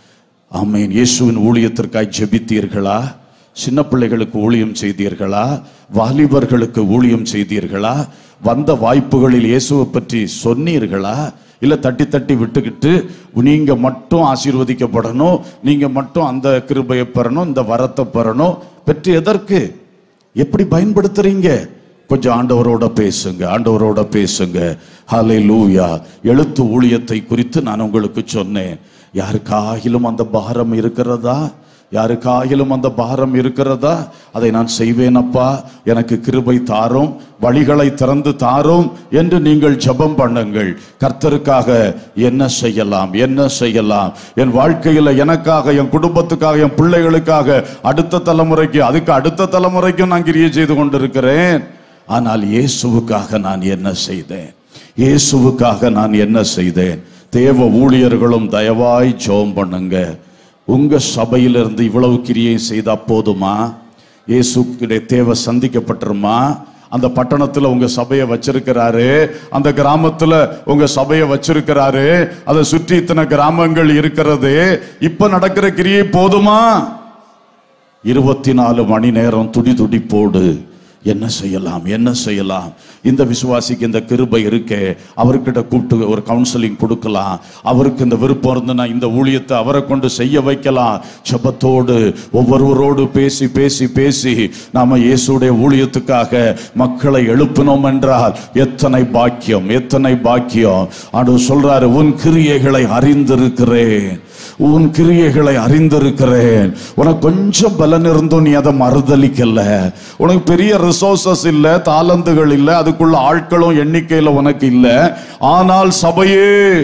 ஆமென் இயேசுவின் ஊழியத்திற்காய் ஜெபித்தீர்களா சின்ன பிள்ளைகளுக்கு ஊழியம் செய்தீர்களா வாலிபர்களுக்கு ஊழியம் செய்தீர்களா வந்த வாய்ப்புகளில் இயேசுவை பற்றி சொன்னீர்களா இல்ல தட்டி தட்டி விட்டுக்கிட்டு நீங்க மட்டும் ஆசீர்வதிக்கப்படணும் நீங்க மட்டும் அந்த கிருபையை பெறணும் இந்த வரத்தை பெறணும் பெற்று எதற்கு எப்படி பயன்படுத்துறீங்க கொஞ்சம் ஆண்டவரோட பேசுங்க ஆண்டவரோட பேசுங்க ஹலை லூயா எழுத்து ஊழியத்தை குறித்து நான் உங்களுக்கு சொன்னேன் யாருக்காகிலும் அந்த பாரம் இருக்கிறதா யாருக்காகிலும் அந்த பாரம் இருக்கிறதா அதை நான் செய்வேனப்பா எனக்கு கிருபை தாரும் வழிகளை திறந்து தாரும் என்று நீங்கள் ஜெபம் பண்ணுங்கள் கர்த்தருக்காக என்ன செய்யலாம் என்ன செய்யலாம் என் வாழ்க்கையில எனக்காக என் குடும்பத்துக்காக என் பிள்ளைகளுக்காக அடுத்த தலைமுறைக்கு அதுக்கு அடுத்த தலைமுறைக்கும் நான் கிரியை செய்து கொண்டிருக்கிறேன் ஆனால் இயேசுவுக்காக நான் என்ன செய்தேன் இயேசுவுக்காக நான் என்ன செய்தேன் தேவ ஊழியர்களும் தயவாய் ஜெபம் பண்ணுங்க உங்க சபையிலிருந்து இவ்வளவு கிரியை செய்தா போதுமா இயேசுடைய தேவை சந்திக்கப்பட்டுருமா அந்த பட்டணத்துல உங்க சபையை வச்சிருக்கிறாரு அந்த கிராமத்துல உங்க சபையை வச்சிருக்கிறாரு அதை சுற்றி இத்தனை கிராமங்கள் இருக்கிறது இப்ப நடக்கிற கிரியை போதுமா இருபத்தி நாலு மணி நேரம் துடி துடிப்போடு என்ன செய்யலாம் என்ன செய்யலாம் இந்த விசுவாசிக்கு இந்த கிருபை இருக்கே அவர்கிட்ட கூப்பிட்டு ஒரு கவுன்சிலிங் கொடுக்கலாம் அவருக்கு இந்த விருப்பம் இருந்ததுன்னா இந்த ஊழியத்தை அவரை கொண்டு செய்ய வைக்கலாம் ஜெபத்தோடு ஒவ்வொருவரோடு பேசி பேசி பேசி நாம இயேசுடைய ஊழியத்துக்காக மக்களை எழுப்பினோம் என்றால் எத்தனை பாக்கியம் எத்தனை பாக்கியம் ஆண்டு சொல்றாரு உன் கிரியைகளை அறிந்திருக்கிறேன் உன் கிரியைகளை அறிந்திருக்கிறேன் உனக்கு கொஞ்சம் பலன் இருந்தும் நீ அதை மறுதலிக்கல உனக்கு பெரிய ரிசோர்சஸ் இல்ல தாளந்துகள் இல்ல அதுக்குள்ள ஆட்களும் எண்ணிக்கையில உனக்கு இல்ல ஆனால் சபையே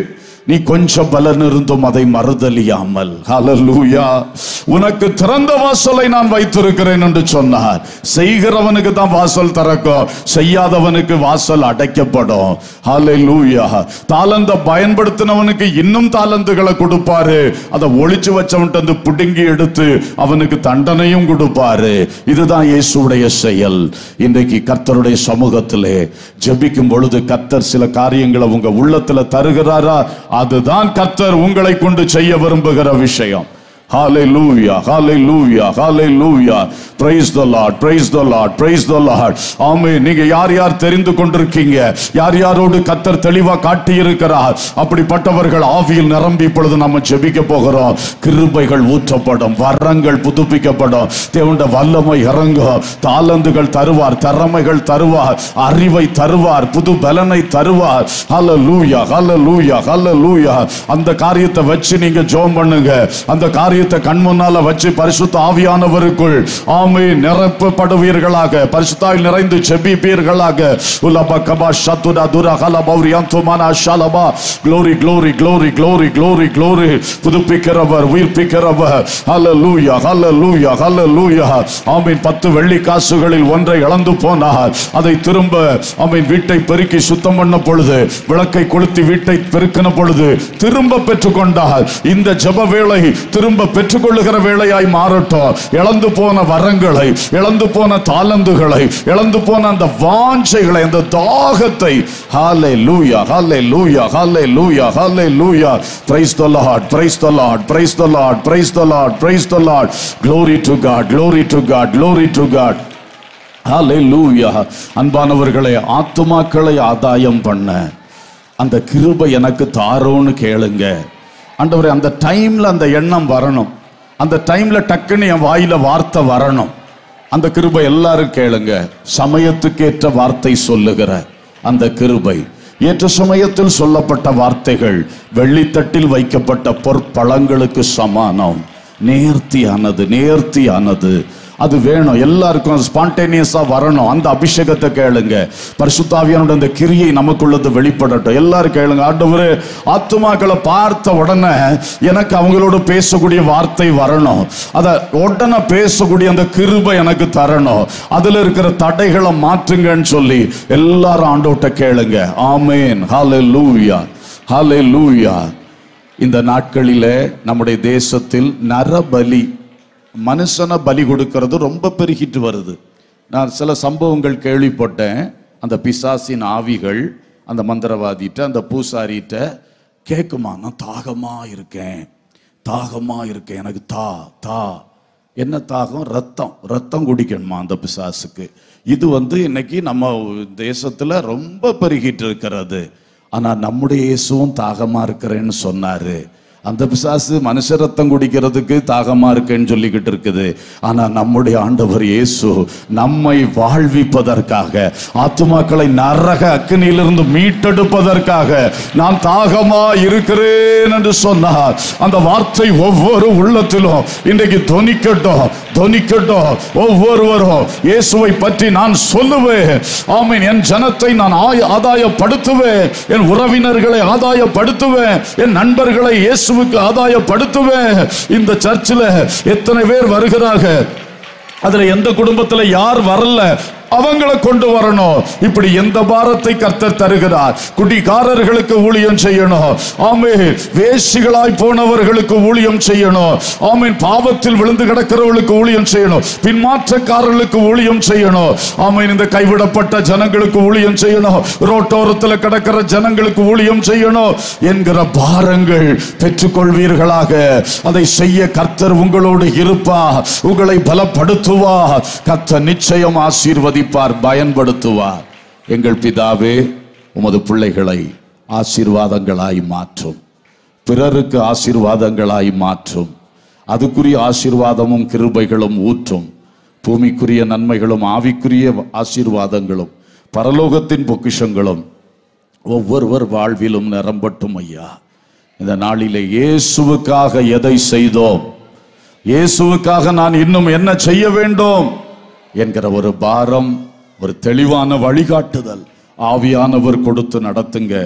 நீ கொஞ்சம் பலன் இருந்தும் அதை மறுதலியாமல் ஹalleluya உனக்கு திறந்த வாசலை நான் வைத்திருக்கிறேன் என்று சொன்னார் செய்கிறவனுக்கு தான் வாசல் திறக்கும் செய்யாதவனுக்கு வாசல் அடைக்கப்படும் ஹalleluya தாளந்த பயன்படுத்தினவனுக்கு இன்னும் தாளந்துகளை கொடுப்பாரு அதை ஒளிச்சு வச்சவன்ட்டு வந்து பிடுங்கி எடுத்து அவனுக்கு தண்டனையும் கொடுப்பாரு இதுதான் இயேசுடைய செயல் இன்றைக்கு கர்த்தருடைய சமூகத்திலே ஜெபிக்கும் பொழுது கர்த்தர் சில காரியங்களை உங்க உள்ளத்துல தருகிறாரா அதுதான் கர்த்தர் உங்களை கொண்டு செய்ய விரும்புகிற விஷயம் Hallelujah, hallelujah, hallelujah. Praise the Lord, praise the Lord, praise the Lord. ஆமென். நீங்க யார் யார் தெரிந்து கொண்டிருக்கீங்க யார் யாரோடு கத்தர் தெளிவா காட்டி இருக்கிறார் அப்படிப்பட்டவர்கள் ஆவியில் நிரம்பி இப்பொழுது நம்ம ஜெபிக்க போகிறோம் கிருபைகள் ஊற்றப்படும் வரங்கள் புதுப்பிக்கப்படும் தேவண்ட வல்லமை இறங்கும் தாளந்துகள் தருவார் திறமைகள் தருவார் அறிவை தருவார் புது பலனை தருவார் ஹalleluya ஹalleluya ஹalleluya அந்த காரியத்தை வச்சு நீங்க ஜெபம் பண்ணுங்க அந்த காரியத்தை கண் முன்னால வச்சு பரிசுத்த ஆவியானவருக்குள் ஆமே நிரப்பப்படுவீர்களாக பரிசுத்தாவில் நிறைந்து செபிப்பீர்களாக உலப கபா ஷத்துடா துரா ஹல பௌரியாம் துமானா ஷலபா glory glory glory glory glory glory புதுப்பிக்கிறவர் உயிர்ப்பிக்கிறவர் ஹalleluya ஹalleluya ஹalleluya ஆமென் பத்து வெள்ளி காசுகளில் ஒன்றை இழந்து போனார் அதை திரும்ப ஆமென் வீட்டை பெருக்கி சுத்தம் பண்ண பொழுது விளக்கை கொளுத்தி வீட்டை பெருக்கின பொழுது திரும்ப பெற்றுக்கொண்டார் இந்த ஜெப வேளை திரும்ப பெற்றுக்கொள்ளுகிற வேளையாய் மாறட்டும் இழந்து போன வரங்களை இழந்து போன தாளந்துகளை இழந்து போன அந்த வாஞ்சைகளை அந்த தாகத்தை ஹாலே hallelujah hallelujah hallelujah hallelujah praise the Lord praise the Lord praise the Lord praise the Lord praise the Lord glory to God glory to God glory to God ஹalleluya அன்பானவர்களே ஆத்துமாக்களை ஆதாயம் பண்ண அந்த கிருபை எனக்கு தாரோன்னு கேளுங்க ஆண்டவரே அந்த டைம்ல அந்த எண்ணம் வரணும் அந்த டைம்ல டக்குன்னு என் வாயில வார்த்தை வரணும் அந்த கிருபை எல்லாரும் கேளுங்க சமயத்துக்கேற்ற வார்த்தை சொல்லுகிற அந்த கிருபை ஏற்ற சமயத்தில் சொல்லப்பட்ட வார்த்தைகள் வெள்ளித்தட்டில் வைக்கப்பட்ட பொற்பழங்களுக்கு சமானம் நேர்த்தியானது நேர்த்தியானது அது வேணும் எல்லாருக்கும் ஸ்பான்டேனியஸா வரணும் அந்த அபிஷேகத்தை கேளுங்க பரிசுத்தாவியானோட அந்த கிரியை நமக்குள்ளது வெளிப்படட்டும் எல்லாரும் கேளுங்க ஆண்டவரே ஆத்துமாக்களை பார்த்த உடனே எனக்கு அவங்களோட பேசக்கூடிய வார்த்தை வரணும் அத உடனே பேசக்கூடிய அந்த கிருபை எனக்கு தரணும் அதுல இருக்கிற தடைகளை மாற்றுங்கன்னு சொல்லி எல்லாரும் ஆண்டவர்கிட்ட கேளுங்க ஆமேன் ஹalleluya ஹalleluya இந்த நாட்களிலே நம்முடைய தேசத்தில் நரபலி மனுஷனை பலி கொடுக்கிறது ரொம்ப பெருகிட்டு வருது நான் சில சம்பவங்கள் கேள்விப்பட்டேன் அந்த பிசாசின் ஆவிகள் அந்த மந்திரவாதிட்ட அந்த பூசாரிட்ட கேட்குமா நான் தாகமா இருக்கேன் தாகமா இருக்கேன் எனக்கு தா தா என்ன தாகம் ரத்தம் ரத்தம் குடிக்கணுமா அந்த பிசாசுக்கு இது வந்து இன்னைக்கு நம்ம தேசத்துல ரொம்ப பெருகிட்டு இருக்கிறது ஆனா நம்முடைய இயேசுவும் தாகமா இருக்கிறேன்னு சொன்னாரு அந்த பிசாசு மனுஷ ரத்தம் குடிக்கிறதுக்கு தாகமா இருக்கேன்னு சொல்லிக்கிட்டு இருக்குது ஆனா நம்முடைய ஆண்டவர் இயேசு நம்மை வாழ்விப்பதற்காக ஆத்துமாக்களை நரக அக்கினியிலிருந்து மீட்டெடுப்பதற்காக நான் தாகமா இருக்கிறேன் என்று சொன்னார் அந்த வார்த்தை ஒவ்வொரு உள்ளத்திலும் இன்றைக்கு தொனிக்கட்டும் தொனிக்கட்டும் ஒவ்வொருவரும் இயேசுவை பற்றி நான் சொல்லுவேன் ஆமீன் என் ஜனத்தை நான் ஆய- ஆதாயப்படுத்துவேன் என் உறவினர்களை ஆதாயப்படுத்துவேன் என் நண்பர்களை இயேசுவுக்கு ஆதாயப்படுத்துவேன் இந்த சர்ச்சில் எத்தனை பேர் வருகிறார்கள் அதுல எந்த குடும்பத்துல யார் வரல அவங்கள கொண்டு வரணும் இப்படி எந்த பாரத்தை கர்த்தர் தருகிறார் குடிகாரர்களுக்கு ஊழியம் செய்யணும் ஆமே வேசிகளாய் போனவர்களுக்கு ஊழியம் செய்யணும் ஆமீன் பாவத்தில் விழுந்து கிடக்கிறவர்களுக்கு ஊழியம் செய்யணும் பின்மாற்றக்காரர்களுக்கு ஊழியம் செய்யணும் ஆமீன் இந்த கைவிடப்பட்ட ஜனங்களுக்கு ஊழியம் செய்யணும் ரோட்டோரத்தில் கிடக்கிற ஜனங்களுக்கு ஊழியம் செய்யணும் என்கிற பாரங்கள் பெற்றுக்கொள்வீர்களாக அதை செய்ய கர்த்தர் உங்களோடு இருப்பா உங்களை பலப்படுத்துவா கர்த்தர் நிச்சயம் ஆசீர்வதிப்பார் பயன்படுத்துவார் எங்கள் பிதாவே உமது பிள்ளைகளை ஆசீர்வாதங்களாய் மாற்றும் பிறருக்கு ஆசீர்வாதங்களாய் மாற்றும் அதுக்குரிய ஆசீர்வாதமும் கிருபைகளும் ஊற்றும் பூமிக்குரிய நன்மைகளும் ஆவிக்குரிய ஆசீர்வாதங்களும் பரலோகத்தின் பொக்கிஷங்களும் ஒவ்வொருவர் வாழ்விலும் நிரம்பட்டும் ஐயா இந்த நாளிலே இயேசுவுக்காக எதை செய்தோம் இயேசுவுக்காக நான் இன்னும் என்ன செய்ய வேண்டும் என்கிற ஒரு பாரம் ஒரு தெளிவான வழிகாட்டுதல் ஆவியானவர் கொடுத்து நடத்துங்க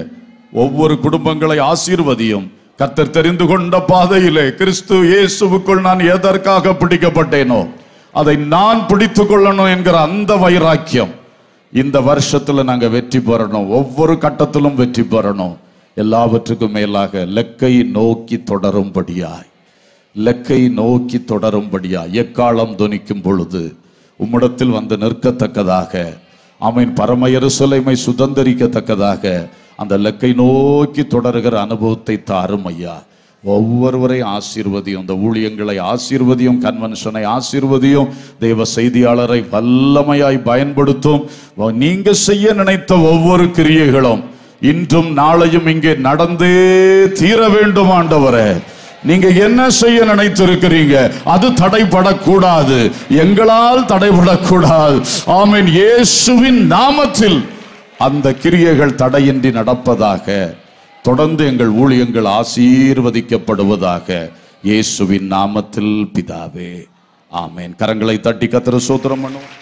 ஒவ்வொரு குடும்பங்களை ஆசீர்வதியும் கர்த்தர் தெரிந்து கொண்ட பாதையிலே கிறிஸ்து இயேசுவுக்குள் நான் எதற்காக பிடிக்கப்பட்டேனோ அதை நான் பிடித்துக் கொள்ளணும் என்கிற அந்த வைராக்கியம் இந்த வருஷத்துல நாங்க வெற்றி பெறணும் ஒவ்வொரு கட்டத்திலும் வெற்றி பெறணும் எல்லாவற்றுக்கும் மேலாக லெக்கை நோக்கி தொடரும்படியாய் லெக்கை நோக்கி தொடரும்படியாய் எக்காலம் துணிக்கும் பொழுது உம்மிடத்தில் வந்து நிற்கத்தக்கதாக அவன் பரம எருசலேமை சுதந்தரிக்கத்தக்கதாக அந்த லெக்கை நோக்கி தொடருகிற அனுபவத்தை தாரும் ஐயா ஒவ்வொருவரையும் ஆசீர்வதியும் இந்த ஊழியங்களை ஆசீர்வதியும் கன்வென்ஷனை ஆசீர்வதியும் தெய்வ செய்தியாளரை வல்லமையாய் பயன்படுத்தும் நீங்க செய்ய நினைத்த ஒவ்வொரு கிரியைகளும் இன்றும் நாளையும் இங்கே நடந்தே தீர வேண்டும் ஆண்டவரே நீங்க என்ன செய்ய நினைத்திருக்கிறீங்க அது தடைபடக்கூடாது எங்களால் தடைபடக்கூடாது ஆமென் இயேசுவின் நாமத்தில் அந்த கிரியைகள் தடையின்றி நடப்பதாக தொடர்ந்து எங்கள் ஊழியங்கள் ஆசீர்வதிக்கப்படுவதாக இயேசுவின் நாமத்தில் பிதாவே ஆமென் கரங்களை தட்டி கத்திர சோத்திரம் பண்ணுவோம்